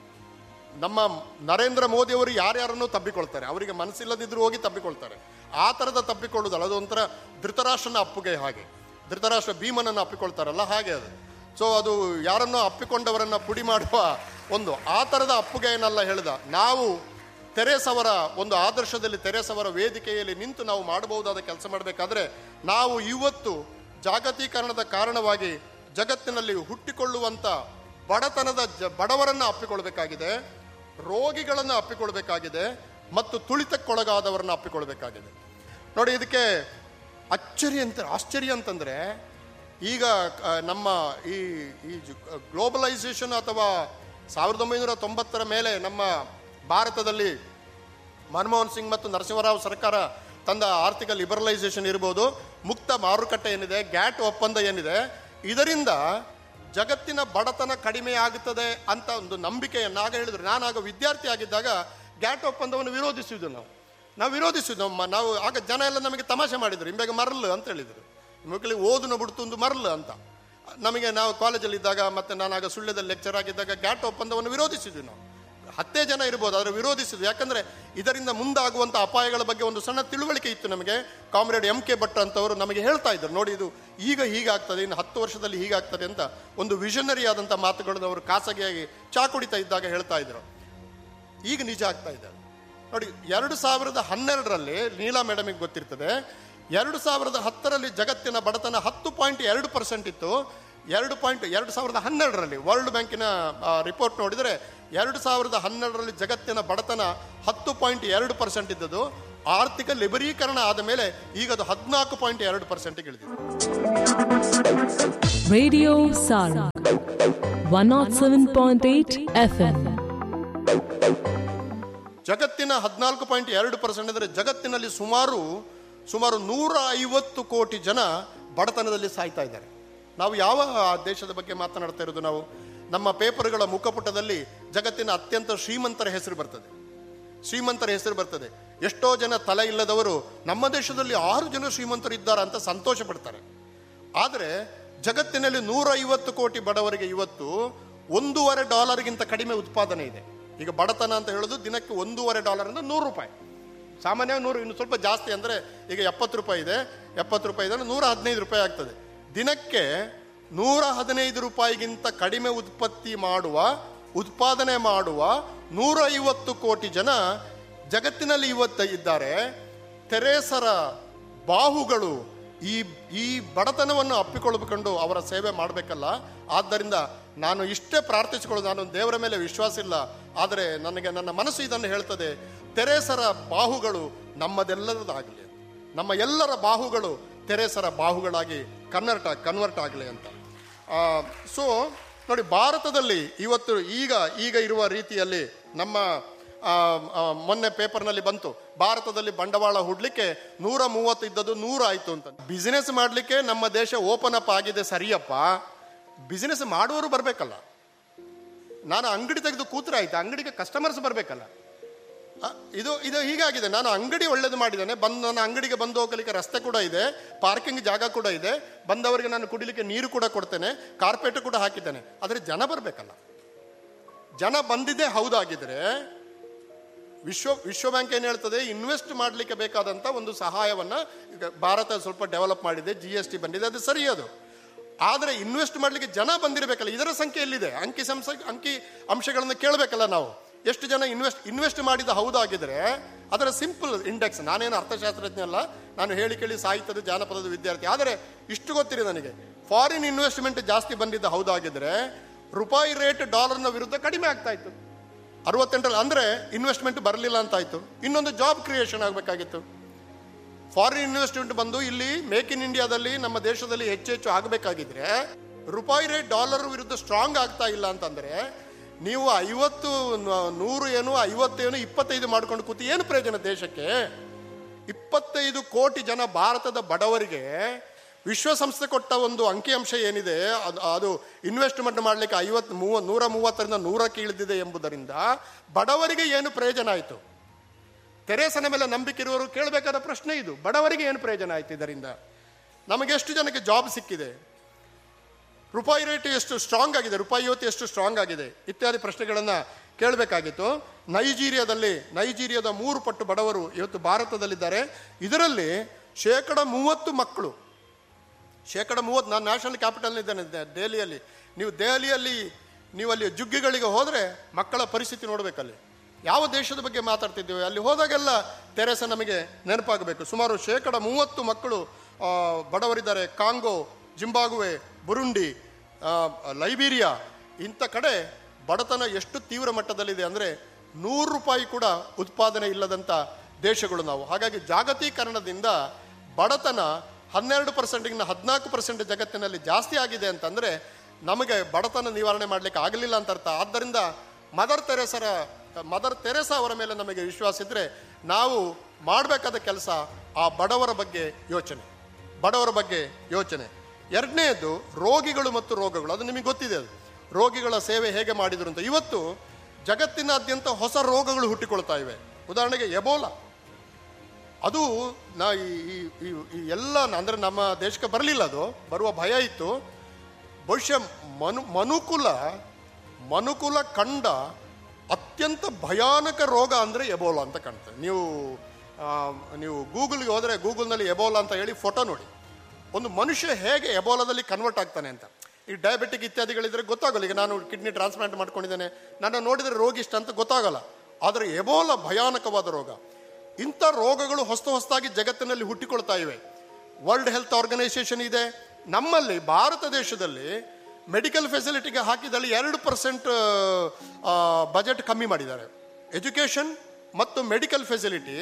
ನಮ್ಮ ನರೇಂದ್ರ ಮೋದಿ ಅವರು ಯಾರ್ಯಾರನ್ನು ತಬ್ಬಿಕೊಳ್ತಾರೆ ಅವರಿಗೆ ಮನಸ್ಸಿಲ್ಲದಿದ್ರು ಹೋಗಿ ತಬ್ಬಿಕೊಳ್ತಾರೆ ಆ ಥರದ ತಬ್ಬಿಕೊಳ್ಳುವುದಲ್ಲ ಅದು ಒಂಥರ ಧೃತರಾಷ್ಟ್ರನ ಅಪ್ಪುಗೆ ಹಾಗೆ ಧೃತರಾಷ್ಟ್ರ ಭೀಮನನ್ನು ಅಪ್ಪಿಕೊಳ್ತಾರಲ್ಲ ಹಾಗೆ ಅದು ಸೊ ಅದು ಯಾರನ್ನೋ ಅಪ್ಪಿಕೊಂಡವರನ್ನ ಪುಡಿ ಮಾಡುವ ಒಂದು ಆ ಥರದ ಅಪ್ಪುಗೆ ಏನಲ್ಲ ಹೇಳಿದ ನಾವು ತೆರೇಸ್ ಅವರ ಒಂದು ಆದರ್ಶದಲ್ಲಿ ತೆರೇಸ್ ಅವರ ವೇದಿಕೆಯಲ್ಲಿ ನಿಂತು ನಾವು ಮಾಡಬಹುದಾದ ಕೆಲಸ ಮಾಡಬೇಕಾದ್ರೆ ನಾವು ಇವತ್ತು ಜಾಗತೀಕರಣದ ಕಾರಣವಾಗಿ ಜಗತ್ತಿನಲ್ಲಿ ಹುಟ್ಟಿಕೊಳ್ಳುವಂತ ಬಡತನದ ಜ ಬಡವರನ್ನ ಅಪ್ಪಿಕೊಳ್ಬೇಕಾಗಿದೆ ರೋಗಿಗಳನ್ನು ಅಪ್ಪಿಕೊಳ್ಬೇಕಾಗಿದೆ ಮತ್ತು ತುಳಿತಕ್ಕೊಳಗಾದವರನ್ನ ಅಪ್ಪಿಕೊಳ್ಬೇಕಾಗಿದೆ ನೋಡಿ ಇದಕ್ಕೆ ಅಚ್ಚರಿ ಅಂತ ಆಶ್ಚರ್ಯ ಅಂತಂದ್ರೆ ಈಗ ಆ, ನಮ್ಮ ಈ ಈ ಗ್ಲೋಬಲೈಸೇಷನ್ ಅಥವಾ ಸಾವಿರದ ಒಂಬೈನೂರ ತೊಂಬತ್ತರ ಮೇಲೆ ನಮ್ಮ ಭಾರತದಲ್ಲಿ ಮನಮೋಹನ್ ಸಿಂಗ್ ಮತ್ತು ನರಸಿಂಹರಾವ್ ಸರ್ಕಾರ ತಂದ ಆರ್ಥಿಕ ಲಿಬರಲೈಸೇಷನ್ ಇರ್ಬೋದು ಮುಕ್ತ ಮಾರುಕಟ್ಟೆ ಏನಿದೆ ಗ್ಯಾಟ್ ಒಪ್ಪಂದ ಏನಿದೆ ಇದರಿಂದ ಜಗತ್ತಿನ ಬಡತನ ಕಡಿಮೆ ಆಗುತ್ತದೆ ಅಂತ ಒಂದು ನಂಬಿಕೆಯನ್ನ ಆಗ ಹೇಳಿದ್ರು ನಾನಾಗ ವಿದ್ಯಾರ್ಥಿ ಆಗಿದ್ದಾಗ ಗ್ಯಾಟ್ ಒಪ್ಪಂದವನ್ನು ವಿರೋಧಿಸಿದ್ವು ನಾವು ನಾವು ವಿರೋಧಿಸಿದ್ವು ನಮ್ಮ ನಾವು ಆಗ ಜನ ಎಲ್ಲ ನಮಗೆ ತಮಾಷೆ ಮಾಡಿದ್ರು ಹಿಂಬೆಗೆ ಮರಲ್ ಅಂತ ಹೇಳಿದರು ಮಕ್ಕಳಿಗೆ ಓದುನ ಬಿಡ್ತು ಒಂದು ಮರಲ್ ಅಂತ ನಮಗೆ ನಾವು ಕಾಲೇಜಲ್ಲಿ ಇದ್ದಾಗ ಮತ್ತೆ ನಾನಾಗ ಸುಳ್ಳ್ಯದಲ್ಲಿ ಲೆಕ್ಚರ್ ಆಗಿದ್ದಾಗ ಗ್ಯಾಟ್ ಒಪ್ಪಂದವನ್ನು ವಿರೋಧಿಸಿದ್ವಿ ನಾವು ಹತ್ತೇ ಜನ ಇರ್ಬೋದು ಆದರೆ ವಿರೋಧಿಸಿದ್ವಿ ಯಾಕಂದ್ರೆ ಇದರಿಂದ ಮುಂದಾಗುವಂಥ ಅಪಾಯಗಳ ಬಗ್ಗೆ ಒಂದು ಸಣ್ಣ ತಿಳುವಳಿಕೆ ಇತ್ತು ನಮಗೆ ಕಾಮ್ರೇಡ್ ಎಂ ಕೆ ಭಟ್ ಅಂತವರು ನಮಗೆ ಹೇಳ್ತಾ ಇದ್ರು ನೋಡಿ ಇದು ಈಗ ಹೀಗಾಗ್ತದೆ ಇನ್ನು ಹತ್ತು ವರ್ಷದಲ್ಲಿ ಹೀಗಾಗ್ತದೆ ಅಂತ ಒಂದು ವಿಷನರಿ ಆದಂಥ ಮಾತುಗಳನ್ನು ಅವರು ಖಾಸಗಿಯಾಗಿ ಚಾ ಕುಡಿತಾ ಇದ್ದಾಗ ಹೇಳ್ತಾ ಇದ್ರು ಈಗ ನಿಜ ಆಗ್ತಾ ಇದೆ ನೋಡಿ ಎರಡು ಸಾವಿರದ ಹನ್ನೆರಡರಲ್ಲಿ ನೀಲಾ ಮೇಡಮಿಗೆ ಗೊತ್ತಿರ್ತದೆ ಎರಡು ಸಾವಿರದ ಹತ್ತರಲ್ಲಿ ಜಗತ್ತಿನ ಬಡತನ ಹತ್ತು ಪಾಯಿಂಟ್ ಎರಡು ಪರ್ಸೆಂಟ್ ಇತ್ತು ಎರಡು ಪಾಯಿಂಟ್ ಎರಡು ಸಾವಿರದ ಹನ್ನೆರಡರಲ್ಲಿ ವರ್ಲ್ಡ್ ಬ್ಯಾಂಕಿನ ರಿಪೋರ್ಟ್ ನೋಡಿದರೆ ಎರಡು ಸಾವಿರದ ಹನ್ನೆರಡರಲ್ಲಿ ಜಗತ್ತಿನ ಬಡತನ ಹತ್ತು ಪಾಯಿಂಟ್ ಎರಡು ಪರ್ಸೆಂಟ್ ಇದ್ದದ್ದು ಆರ್ಥಿಕ ಲಿಬರೀಕರಣ ಆದ ಮೇಲೆ ಈಗ ಅದು ಹದಿನಾಲ್ಕು ಪಾಯಿಂಟ್ ಎರಡು ಪರ್ಸೆಂಟ್ಗೆ ಇಳಿದಿದೆ Radio Sarang 107.8 FM. ಜಗತ್ತಿನ ಹದಿನಾಲ್ಕು ಪಾಯಿಂಟ್ ಎರಡು ಪರ್ಸೆಂಟ್ ಅಂದರೆ ಜಗತ್ತಿನಲ್ಲಿ ಸುಮಾರು ಸುಮಾರು ನೂರ ಐವತ್ತು ಕೋಟಿ ಜನ ಬಡತನದಲ್ಲಿ ಸಾಯ್ತಾ ಇದ್ದಾರೆ ನಾವು ಯಾವ ದೇಶದ ಬಗ್ಗೆ ಮಾತನಾಡ್ತಾ ಇರೋದು ನಾವು ನಮ್ಮ ಪೇಪರ್ಗಳ ಮುಖಪುಟದಲ್ಲಿ ಜಗತ್ತಿನ ಅತ್ಯಂತ ಶ್ರೀಮಂತರ ಹೆಸರು ಬರ್ತದೆ ಶ್ರೀಮಂತರ ಹೆಸರು ಬರ್ತದೆ ಎಷ್ಟೋ ಜನ ತಲೆ ಇಲ್ಲದವರು ನಮ್ಮ ದೇಶದಲ್ಲಿ ಆರು ಜನ ಶ್ರೀಮಂತರು ಇದ್ದಾರೆ ಅಂತ ಸಂತೋಷ ಪಡ್ತಾರೆ ಆದರೆ ಜಗತ್ತಿನಲ್ಲಿ ನೂರ ಐವತ್ತು ಕೋಟಿ ಬಡವರಿಗೆ ಇವತ್ತು ಒಂದೂವರೆ ಡಾಲರ್ಗಿಂತ ಕಡಿಮೆ ಉತ್ಪಾದನೆ ಇದೆ ಈಗ ಬಡತನ ಅಂತ ಹೇಳೋದು ದಿನಕ್ಕೆ ಒಂದೂವರೆ ಡಾಲರ್ ಅಂದ್ರೆ ನೂರು ರೂಪಾಯಿ ಸಾಮಾನ್ಯವಾಗಿ ನೂರು ಇನ್ನು ಸ್ವಲ್ಪ ಜಾಸ್ತಿ ಅಂದರೆ ಈಗ ಎಪ್ಪತ್ತು ರೂಪಾಯಿ ಇದೆ ಎಪ್ಪತ್ತು ರೂಪಾಯಿ ಇದೆ ಅಂದ್ರೆ ನೂರ ಹದಿನೈದು ರೂಪಾಯಿ ಆಗ್ತದೆ ದಿನಕ್ಕೆ ನೂರ ಹದಿನೈದು ರೂಪಾಯಿಗಿಂತ ಕಡಿಮೆ ಉತ್ಪತ್ತಿ ಮಾಡುವ ಉತ್ಪಾದನೆ ಮಾಡುವ ನೂರ ಐವತ್ತು ಕೋಟಿ ಜನ ಜಗತ್ತಿನಲ್ಲಿ ಇವತ್ತು ಇದ್ದಾರೆ ತೆರೇಸರ ಬಾಹುಗಳು ಈ ಈ ಬಡತನವನ್ನು ಅಪ್ಪಿಕೊಳ್ಳಬೇಕು ಅವರ ಸೇವೆ ಮಾಡಬೇಕಲ್ಲ ಆದ್ದರಿಂದ ನಾನು ಇಷ್ಟೇ ಪ್ರಾರ್ಥಿಸಿಕೊಳ್ಳೋದು ನಾನು ದೇವರ ಮೇಲೆ ವಿಶ್ವಾಸ ಇಲ್ಲ ಆದರೆ ನನಗೆ ನನ್ನ ಮನಸ್ಸು ಇದನ್ನು ಹೇಳ್ತದೆ ತೆರೇಸರ ಬಾಹುಗಳು ನಮ್ಮದೆಲ್ಲರದಾಗಲಿ ನಮ್ಮ ಎಲ್ಲರ ಬಾಹುಗಳು ತೆರೇಸರ ಬಾಹುಗಳಾಗಿ ಕನ್ವರ್ಟ್ ಕನ್ವರ್ಟ್ ಆಗಲಿ ಅಂತ ಸೊ ನೋಡಿ ಭಾರತದಲ್ಲಿ ಇವತ್ತು ಈಗ ಈಗ ಇರುವ ರೀತಿಯಲ್ಲಿ ನಮ್ಮ ಆ, ಆ, ಮೊನ್ನೆ ಪೇಪರ್ನಲ್ಲಿ ಬಂತು ಭಾರತದಲ್ಲಿ ಬಂಡವಾಳ ಹೂಡ್ಲಿಕ್ಕೆ ನೂರ ಮೂವತ್ತು ಇದ್ದದ್ದು ನೂರ ಆಯ್ತು ಅಂತ ಬಿಸಿನೆಸ್ ಮಾಡಲಿಕ್ಕೆ ನಮ್ಮ ದೇಶ ಓಪನ್ ಅಪ್ ಆಗಿದೆ ಸರಿಯಪ್ಪ ಬಿಸಿನೆಸ್ ಮಾಡುವವರು ಬರಬೇಕಲ್ಲ ನಾನು ಅಂಗಡಿ ತೆಗೆದು ಕೂತ್ರೆ ಆಯ್ತು ಅಂಗಡಿಗೆ ಕಸ್ಟಮರ್ಸ್ ಬರಬೇಕಲ್ಲ ಆ, ಇದು ಇದು ಹೀಗಾಗಿದೆ ನಾನು ಅಂಗಡಿ ಒಳ್ಳೇದು ಮಾಡಿದ್ದೇನೆ ಬಂದು ನನ್ನ ಅಂಗಡಿಗೆ ಬಂದು ಹೋಗಲಿಕ್ಕೆ ರಸ್ತೆ ಕೂಡ ಇದೆ ಪಾರ್ಕಿಂಗ್ ಜಾಗ ಕೂಡ ಇದೆ ಬಂದವರಿಗೆ ನಾನು ಕುಡಿಲಿಕ್ಕೆ ನೀರು ಕೂಡ ಕೊಡ್ತೇನೆ ಕಾರ್ಪೆಟ್ ಕೂಡ ಹಾಕಿದ್ದೇನೆ ಆದರೆ ಜನ ಬರಬೇಕಲ್ಲ ಜನ ಬಂದಿದ್ದೇ ಹೌದಾಗಿದ್ರೆ ವಿಶ್ವ ವಿಶ್ವ ಬ್ಯಾಂಕ್ ಏನು ಹೇಳ್ತದೆ ಇನ್ವೆಸ್ಟ್ ಮಾಡಲಿಕ್ಕೆ ಬೇಕಾದಂಥ ಒಂದು ಸಹಾಯವನ್ನ ಈಗ ಭಾರತ ಸ್ವಲ್ಪ ಡೆವಲಪ್ ಮಾಡಿದೆ ಜಿ ಎಸ್ ಟಿ ಬಂದಿದೆ ಅದು ಸರಿ ಅದು ಆದರೆ ಇನ್ವೆಸ್ಟ್ ಮಾಡಲಿಕ್ಕೆ ಜನ ಬಂದಿರಬೇಕಲ್ಲ ಇದರ ಸಂಖ್ಯೆ ಎಲ್ಲಿದೆ ಅಂಕಿ ಸಂಸ ಅಂಕಿ ಅಂಶಗಳನ್ನು ಕೇಳಬೇಕಲ್ಲ ನಾವು ಎಷ್ಟು ಜನ ಇನ್ವೆಸ್ಟ್ ಇನ್ವೆಸ್ಟ್ ಮಾಡಿದ ಹೌದಾಗಿದ್ರೆ ಅದರ ಸಿಂಪಲ್ ಇಂಡೆಕ್ಸ್ ನಾನೇನು ಅರ್ಥಶಾಸ್ತ್ರಜ್ಞ ಅಲ್ಲ ನಾನು ಹೇಳಿ ಕೇಳಿ ಸಾಹಿತ್ಯದ ಜಾನಪದದ ವಿದ್ಯಾರ್ಥಿ ಆದರೆ ಇಷ್ಟು ಗೊತ್ತಿದೆ ನನಗೆ ಫಾರಿನ್ ಇನ್ವೆಸ್ಟ್ಮೆಂಟ್ ಜಾಸ್ತಿ ಬಂದಿದ್ದ ಹೌದಾಗಿದ್ರೆ ರೂಪಾಯಿ ರೇಟ್ ಡಾಲರ್ನ ವಿರುದ್ಧ ಕಡಿಮೆ ಆಗ್ತಾ ಇತ್ತು ಅರವತ್ತೆಂಟರಲ್ಲಿ ಅಂದ್ರೆ ಇನ್ವೆಸ್ಟ್ಮೆಂಟ್ ಬರಲಿಲ್ಲ ಅಂತ ಆಯ್ತು ಇನ್ನೊಂದು ಜಾಬ್ ಕ್ರಿಯೇಷನ್ ಆಗಬೇಕಾಗಿತ್ತು ಫಾರಿನ್ ಇನ್ವೆಸ್ಟ್ಮೆಂಟ್ ಬಂದು ಇಲ್ಲಿ ಮೇಕ್ ಇನ್ ಇಂಡಿಯಾದಲ್ಲಿ ನಮ್ಮ ದೇಶದಲ್ಲಿ ಹೆಚ್ಚು ಹೆಚ್ಚು ಆಗಬೇಕಾಗಿದ್ರೆ ರೂಪಾಯಿ ರೇಟ್ ಡಾಲರ್ ವಿರುದ್ಧ ಸ್ಟ್ರಾಂಗ್ ಆಗ್ತಾ ಇಲ್ಲ ಅಂತಂದ್ರೆ ನೀವು ಐವತ್ತು ನ- ನೂರು ಏನು ಐವತ್ತೇನು ಇಪ್ಪತ್ತೈದು ಮಾಡ್ಕೊಂಡು ಕೂತಿ ಏನು ಪ್ರಯೋಜನ ದೇಶಕ್ಕೆ ಇಪ್ಪತ್ತೈದು ಕೋಟಿ ಜನ ಭಾರತದ ಬಡವರಿಗೆ ವಿಶ್ವಸಂಸ್ಥೆ ಕೊಟ್ಟ ಒಂದು ಅಂಕಿಅಂಶ ಏನಿದೆ ಅದು ಅದು ಇನ್ವೆಸ್ಟ್ಮೆಂಟ್ ಮಾಡಲಿಕ್ಕೆ ಐವತ್ತು ಮೂವ ನೂರ ಮೂವತ್ತರಿಂದ ನೂರಕ್ಕೆ ಇಳಿದಿದೆ ಎಂಬುದರಿಂದ ಬಡವರಿಗೆ ಏನು ಪ್ರಯೋಜನ ಆಯಿತು ತೆರೇಸನ ಮೇಲೆ ನಂಬಿಕೆ ಇರುವವರು ಕೇಳಬೇಕಾದ ಪ್ರಶ್ನೆ ಇದು ಬಡವರಿಗೆ ಏನು ಪ್ರಯೋಜನ ಆಯ್ತು ಇದರಿಂದ ನಮಗೆ ಎಷ್ಟು ಜನಕ್ಕೆ ಜಾಬ್ ಸಿಕ್ಕಿದೆ ರೂಪಾಯಿ ರೇಟ್ ಎಷ್ಟು ಸ್ಟ್ರಾಂಗ್ ಆಗಿದೆ ರೂಪಾಯಿ ಇವತ್ತು ಎಷ್ಟು ಸ್ಟ್ರಾಂಗ್ ಆಗಿದೆ ಇತ್ಯಾದಿ ಪ್ರಶ್ನೆಗಳನ್ನು ಕೇಳಬೇಕಾಗಿತ್ತು ನೈಜೀರಿಯಾದಲ್ಲಿ ನೈಜೀರಿಯಾದ ಮೂರು ಪಟ್ಟು ಬಡವರು ಇವತ್ತು ಭಾರತದಲ್ಲಿದ್ದಾರೆ ಇದರಲ್ಲಿ ಶೇಕಡ ಮೂವತ್ತು ಮಕ್ಕಳು ಶೇಕಡ ಮೂವತ್ತು ನಾನು ನ್ಯಾಷನಲ್ ಕ್ಯಾಪಿಟಲ್ ಇದ್ದೇನೆ ದೆ- ದೆಹಲಿಯಲ್ಲಿ ನೀವು ದೆಹಲಿಯಲ್ಲಿ ನೀವು ಅಲ್ಲಿ ಜುಗ್ಗಿಗಳಿಗೆ ಹೋದರೆ ಮಕ್ಕಳ ಪರಿಸ್ಥಿತಿ ನೋಡಬೇಕಲ್ಲಿ ಯಾವ ದೇಶದ ಬಗ್ಗೆ ಮಾತಾಡ್ತಿದ್ದೀವಿ ಅಲ್ಲಿ ಹೋದಾಗೆಲ್ಲ ತೆರೆಸ ನಮಗೆ ನೆನಪಾಗಬೇಕು ಸುಮಾರು ಶೇಕಡ ಮೂವತ್ತು ಮಕ್ಕಳು ಆ, ಬಡವರಿದ್ದಾರೆ ಕಾಂಗೋ ಜಿಂಬಾಗುವೆ ಬುರುಂಡಿ ಆ, ಲೈಬೀರಿಯಾ ಇಂಥ ಕಡೆ ಬಡತನ ಎಷ್ಟು ತೀವ್ರ ಮಟ್ಟದಲ್ಲಿದೆ ಅಂದರೆ ನೂರು ರೂಪಾಯಿ ಕೂಡ ಉತ್ಪಾದನೆ ಇಲ್ಲದಂಥ ದೇಶಗಳು ನಾವು ಹಾಗಾಗಿ ಜಾಗತೀಕರಣದಿಂದ ಬಡತನ ಹನ್ನೆರಡು ಪರ್ಸೆಂಟಿಗಿಂತ ಹದಿನಾಲ್ಕು ಪರ್ಸೆಂಟ್ ಜಗತ್ತಿನಲ್ಲಿ ಜಾಸ್ತಿ ಆಗಿದೆ ಅಂತಂದರೆ ನಮಗೆ ಬಡತನ ನಿವಾರಣೆ ಮಾಡಲಿಕ್ಕೆ ಆಗಲಿಲ್ಲ ಅಂತ ಅರ್ಥ ಆದ್ದರಿಂದ ಮದರ್ ತೆರೆಸರ ಮದರ್ ತೆರೆಸ ಅವರ ಮೇಲೆ ನಮಗೆ ವಿಶ್ವಾಸ ಇದ್ದರೆ ನಾವು ಮಾಡಬೇಕಾದ ಕೆಲಸ ಆ ಬಡವರ ಬಗ್ಗೆ ಯೋಚನೆ ಬಡವರ ಬಗ್ಗೆ ಯೋಚನೆ ಎರಡನೇದು ರೋಗಿಗಳು ಮತ್ತು ರೋಗಗಳು ಅದು ನಿಮಗೆ ಗೊತ್ತಿದೆ ಅದು ರೋಗಿಗಳ ಸೇವೆ ಹೇಗೆ ಮಾಡಿದ್ರು ಅಂತ ಇವತ್ತು ಜಗತ್ತಿನಾದ್ಯಂತ ಹೊಸ ರೋಗಗಳು ಹುಟ್ಟಿಕೊಳ್ತಾ ಇವೆ ಉದಾಹರಣೆಗೆ ಎಬೋಲಾ ಅದು ನಾ ಈ ಈ- ಈ- ಈ ಎಲ್ಲ ಅಂದರೆ ನಮ್ಮ ದೇಶಕ್ಕೆ ಬರಲಿಲ್ಲ ಅದು ಬರುವ ಭಯ ಇತ್ತು ಬಹುಶಃ ಮನು ಮನುಕುಲ ಮನುಕುಲ ಕಂಡ ಅತ್ಯಂತ ಭಯಾನಕ ರೋಗ ಅಂದರೆ ಎಬೋಲಾ ಅಂತ ಕಾಣ್ತದೆ ನೀವು ಆ, ನೀವು ಗೂಗಲ್ಗೆ ಹೋದರೆ ಗೂಗಲ್ನಲ್ಲಿ ಎಬೋಲಾ ಅಂತ ಹೇಳಿ ಫೋಟೋ ನೋಡಿ ಒಂದು ಮನುಷ್ಯ ಹೇಗೆ ಎಬೋಲಾದಲ್ಲಿ ಕನ್ವರ್ಟ್ ಆಗ್ತಾನೆ ಅಂತ ಈ ಡಯಾಬಿಟಿಕ್ ಇತ್ಯಾದಿಗಳಿದ್ರೆ ಗೊತ್ತಾಗಲ್ಲ ಈಗ ನಾನು ಕಿಡ್ನಿ ಟ್ರಾನ್ಸ್ಪ್ಲಾಂಟ್ ಮಾಡ್ಕೊಂಡಿದ್ದೇನೆ ನನ್ನ ನೋಡಿದರೆ ರೋಗಿಷ್ಟ ಅಂತ ಗೊತ್ತಾಗಲ್ಲ ಆದರೆ ಎಬೋಲಾ ಭಯಾನಕವಾದ ರೋಗ ಇಂಥ ರೋಗಗಳು ಹೊಸ ಹೊಸದಾಗಿ ಜಗತ್ತಿನಲ್ಲಿ ಹುಟ್ಟಿಕೊಳ್ತಾ ಇವೆ ವರ್ಲ್ಡ್ ಹೆಲ್ತ್ ಆರ್ಗನೈಸೇಷನ್ ಇದೆ ನಮ್ಮಲ್ಲಿ ಭಾರತ ದೇಶದಲ್ಲಿ ಮೆಡಿಕಲ್ ಫೆಸಿಲಿಟಿಗೆ ಹಾಕಿದಲ್ಲಿ ಎರಡು ಪರ್ಸೆಂಟ್ ಬಜೆಟ್ ಕಮ್ಮಿ ಮಾಡಿದ್ದಾರೆ ಎಜುಕೇಷನ್ ಮತ್ತು ಮೆಡಿಕಲ್ ಫೆಸಿಲಿಟಿ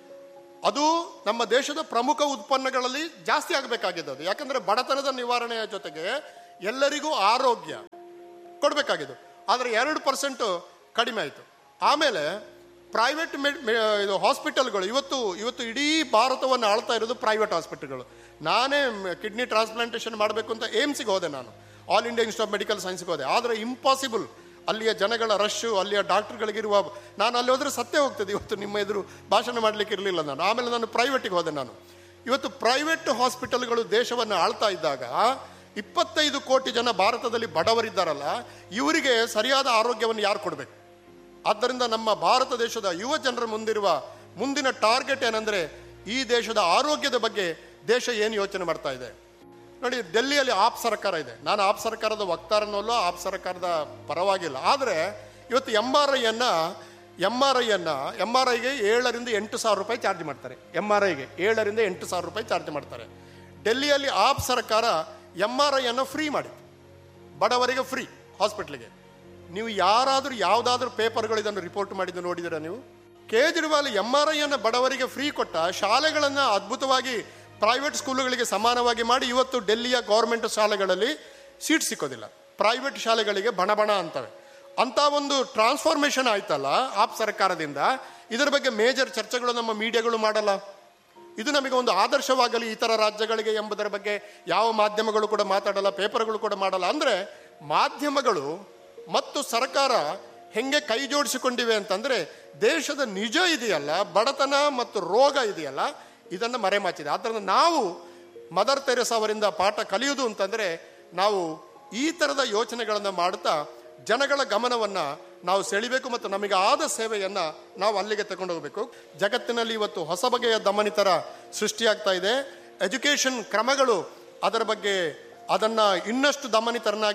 ಅದು ನಮ್ಮ ದೇಶದ ಪ್ರಮುಖ ಉತ್ಪನ್ನಗಳಲ್ಲಿ ಜಾಸ್ತಿ ಆಗಬೇಕಾಗಿದೆ ಅದು ಯಾಕಂದ್ರೆ ಬಡತನದ ನಿವಾರಣೆಯ ಜೊತೆಗೆ ಎಲ್ಲರಿಗೂ ಆರೋಗ್ಯ ಕೊಡಬೇಕಾಗಿದ್ದು ಆದರೆ ಎರಡು ಪರ್ಸೆಂಟ್ ಕಡಿಮೆ ಆಯಿತು ಆಮೇಲೆ ಪ್ರೈವೇಟ್ ಇದು ಹಾಸ್ಪಿಟಲ್ಗಳು ಇವತ್ತು ಇವತ್ತು ಇಡೀ ಭಾರತವನ್ನು ಆಳ್ತಾ ಇರೋದು ಪ್ರೈವೇಟ್ ಹಾಸ್ಪಿಟಲ್ಗಳು ನಾನೇ ಕಿಡ್ನಿ ಟ್ರಾನ್ಸ್ಪ್ಲಾಂಟೇಷನ್ ಮಾಡಬೇಕು ಅಂತ ಏಮ್ಸಿಗೆ ಹೋದೆ ನಾನು all India institute of medical ಸೈನ್ಸ್ಗೆ ಹೋದೆ ಆದರೆ ಇಂಪಾಸಿಬಲ್ ಅಲ್ಲಿಯ ಜನಗಳ ರಶ್ಶು ಅಲ್ಲಿಯ ಡಾಕ್ಟರ್ಗಳಿಗಿರುವ ನಾನು ಅಲ್ಲಿ ಹೋದರೆ ಸತ್ಯ ಹೋಗ್ತದೆ ಇವತ್ತು ನಿಮ್ಮ ಎದುರು ಭಾಷಣ ಮಾಡಲಿಕ್ಕೆ ಇರಲಿಲ್ಲ ನಾನು ಆಮೇಲೆ ನಾನು ಪ್ರೈವೇಟಿಗೆ ಹೋದೆ ನಾನು ಇವತ್ತು ಪ್ರೈವೇಟ್ ಹಾಸ್ಪಿಟಲ್ಗಳು ದೇಶವನ್ನು ಆಳ್ತಾ ಇದ್ದಾಗ ಇಪ್ಪತ್ತೈದು ಕೋಟಿ ಜನ ಭಾರತದಲ್ಲಿ ಬಡವರಿದ್ದಾರಲ್ಲ ಇವರಿಗೆ ಸರಿಯಾದ ಆರೋಗ್ಯವನ್ನು ಯಾರು ಕೊಡಬೇಕು ಆದ್ದರಿಂದ ನಮ್ಮ ಭಾರತ ದೇಶದ ಯುವ ಜನರ ಮುಂದಿರುವ ಮುಂದಿನ ಟಾರ್ಗೆಟ್ ಏನಂದ್ರೆ ಈ ದೇಶದ ಆರೋಗ್ಯದ ಬಗ್ಗೆ ದೇಶ ಏನು ಯೋಚನೆ ಮಾಡ್ತಾ ಇದೆ ನೋಡಿ ಡೆಲ್ಲಿಯಲ್ಲಿ ಆಪ್ ಸರ್ಕಾರ ಇದೆ ನಾನು ಆಪ್ ಸರ್ಕಾರದ ವಕ್ತಾರನಲ್ಲೂ ಆಪ್ ಸರ್ಕಾರದ ಪರವಾಗಿಲ್ಲ ಆದರೆ ಇವತ್ತು ಎಂ ಆರ್ ಐಯನ್ನು ಎಂ ಆರ್ ಐಯನ್ನು ಎಂ ಆರ್ ಐಗೆ ಏಳರಿಂದ ಎಂಟು ಸಾವಿರ ರೂಪಾಯಿ ಚಾರ್ಜ್ ಮಾಡ್ತಾರೆ ಎಂ ಆರ್ ಐಗೆ ಏಳರಿಂದ ಎಂಟು ಸಾವಿರ ರೂಪಾಯಿ ಚಾರ್ಜ್ ಮಾಡ್ತಾರೆ ಡೆಲ್ಲಿಯಲ್ಲಿ ಆಪ್ ಸರ್ಕಾರ ಎಂ ಆರ್ ಐಯನ್ನು ಫ್ರೀ ಮಾಡಿತು ಬಡವರಿಗೆ ಫ್ರೀ ಹಾಸ್ಪಿಟ್ಲಿಗೆ ನೀವು ಯಾರಾದರೂ ಯಾವುದಾದ್ರೂ ಪೇಪರ್ಗಳು ಇದನ್ನು ರಿಪೋರ್ಟ್ ಮಾಡಿದ್ದು ನೋಡಿದಿರಾ ನೀವು ಕೇಜ್ರಿವಾಲ್ ಎಂ ಆರ್ ಐ ಅನ್ನು ಬಡವರಿಗೆ ಫ್ರೀ ಕೊಟ್ಟ ಶಾಲೆಗಳನ್ನು ಅದ್ಭುತವಾಗಿ ಪ್ರೈವೇಟ್ ಸ್ಕೂಲುಗಳಿಗೆ ಸಮಾನವಾಗಿ ಮಾಡಿ ಇವತ್ತು ಡೆಲ್ಲಿಯ ಗೌರ್ಮೆಂಟ್ ಶಾಲೆಗಳಲ್ಲಿ ಸೀಟ್ ಸಿಕ್ಕೋದಿಲ್ಲ ಪ್ರೈವೇಟ್ ಶಾಲೆಗಳಿಗೆ ಬಣ ಬಣ ಅಂತವೆ ಅಂತ ಒಂದು ಟ್ರಾನ್ಸ್ಫಾರ್ಮೇಷನ್ ಆಯ್ತಲ್ಲ ಆಪ್ ಸರ್ಕಾರದಿಂದ ಇದರ ಬಗ್ಗೆ ಮೇಜರ್ ಚರ್ಚೆಗಳು ನಮ್ಮ ಮೀಡಿಯಾಗಳು ಮಾಡಲ್ಲ ಇದು ನಮಗೆ ಒಂದು ಆದರ್ಶವಾಗಲಿ ಇತರ ರಾಜ್ಯಗಳಿಗೆ ಎಂಬುದರ ಬಗ್ಗೆ ಯಾವ ಮಾಧ್ಯಮಗಳು ಕೂಡ ಮಾತಾಡಲ್ಲ ಪೇಪರ್ಗಳು ಕೂಡ ಮಾಡಲ್ಲ ಅಂದ್ರೆ ಮಾಧ್ಯಮಗಳು ಮತ್ತು ಸರ್ಕಾರ ಹೆಂಗೆ ಕೈ ಜೋಡಿಸಿಕೊಂಡಿವೆ ಅಂತಂದ್ರೆ ದೇಶದ ನಿಜ ಇದೆಯಲ್ಲ ಬಡತನ ಮತ್ತು ರೋಗ ಇದೆಯಲ್ಲ ಇದನ್ನು ಮರೆಮಾಚಿದೆ ಆದ್ದರಿಂದ ನಾವು ಮದರ್ ತೆರೆಸ್ ಅವರಿಂದ ಪಾಠ ಕಲಿಯುವುದು ಅಂತಂದ್ರೆ ನಾವು ಈ ಥರದ ಯೋಚನೆಗಳನ್ನು ಮಾಡುತ್ತಾ ಜನಗಳ ಗಮನವನ್ನ ನಾವು ಸೆಳಿಬೇಕು ಮತ್ತು ನಮಗೆ ಆದ ಸೇವೆಯನ್ನ ನಾವು ಅಲ್ಲಿಗೆ ತಗೊಂಡು ಹೋಗಬೇಕು ಜಗತ್ತಿನಲ್ಲಿ ಇವತ್ತು ಹೊಸ ಬಗೆಯ ದಮನಿತರ ಸೃಷ್ಟಿಯಾಗ್ತಾ ಇದೆ ಎಜುಕೇಶನ್ ಕ್ರಮಗಳು ಅದರ ಬಗ್ಗೆ ಅದನ್ನ ಇನ್ನಷ್ಟು ದಮನಿತರನಾಗಿ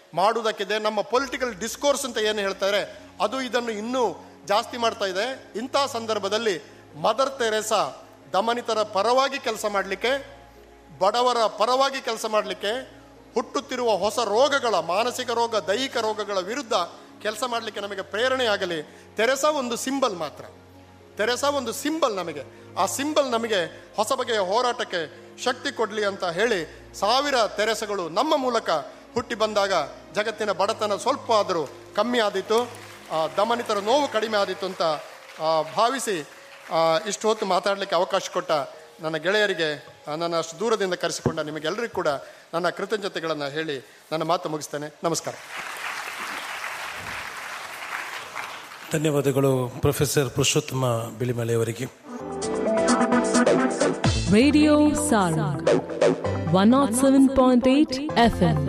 ಮಾಡುವುದಕ್ಕಿದೆ ನಮ್ಮ ಪೊಲಿಟಿಕಲ್ ಡಿಸ್ಕೋರ್ಸ್ ಅಂತ ಏನು ಹೇಳ್ತಾರೆ ಅದು ಇದನ್ನು ಇನ್ನೂ ಜಾಸ್ತಿ ಮಾಡ್ತಾ ಇದೆ ಇಂಥ ಸಂದರ್ಭದಲ್ಲಿ ಮದರ್ ತೆರೇಸಾ ದಮನಿತರ ಪರವಾಗಿ ಕೆಲಸ ಮಾಡಲಿಕ್ಕೆ ಬಡವರ ಪರವಾಗಿ ಕೆಲಸ ಮಾಡಲಿಕ್ಕೆ ಹುಟ್ಟುತ್ತಿರುವ ಹೊಸ ರೋಗಗಳ ಮಾನಸಿಕ ರೋಗ ದೈಹಿಕ ರೋಗಗಳ ವಿರುದ್ಧ ಕೆಲಸ ಮಾಡಲಿಕ್ಕೆ ನಮಗೆ ಪ್ರೇರಣೆಯಾಗಲಿ ತೆರೆಸಾ ಒಂದು ಸಿಂಬಲ್ ಮಾತ್ರ ತೆರೆಸಾ ಒಂದು ಸಿಂಬಲ್ ನಮಗೆ ಆ ಸಿಂಬಲ್ ನಮಗೆ ಹೊಸ ಬಗೆಯ ಹೋರಾಟಕ್ಕೆ ಶಕ್ತಿ ಕೊಡಲಿ ಅಂತ ಹೇಳಿ ಸಾವಿರ ತೆರೆಸಗಳು ನಮ್ಮ ಮೂಲಕ ಹುಟ್ಟಿ ಬಂದಾಗ ಜಗತ್ತಿನ ಬಡತನ ಸ್ವಲ್ಪ ಆದರೂ ಕಮ್ಮಿ ಆದಿತ್ತು ಆ, ದಮನಿತರ ನೋವು ಕಡಿಮೆ ಆದಿತ್ತು ಅಂತ ಆ, ಭಾವಿಸಿ ಆ, ಇಷ್ಟು ಹೊತ್ತು ಮಾತಾಡಲಿಕ್ಕೆ ಅವಕಾಶ ಕೊಟ್ಟ ನನ್ನ ಗೆಳೆಯರಿಗೆ ಆ, ನನ್ನ ಅಷ್ಟು ದೂರದಿಂದ ಕರೆಸಿಕೊಂಡ ನಿಮಗೆಲ್ಲರಿಗೂ ಕೂಡ ನನ್ನ ಕೃತಜ್ಞತೆಗಳನ್ನು ಹೇಳಿ ನನ್ನ ಮಾತು ಮುಗಿಸ್ತೇನೆ ನಮಸ್ಕಾರ ಧನ್ಯವಾದಗಳು ಪ್ರೊಫೆಸರ್ ಪುರುಷೋತ್ತಮ ಬಿಳಿಮಲೆಯವರಿಗೆ Radio Sarang 107.8 FM.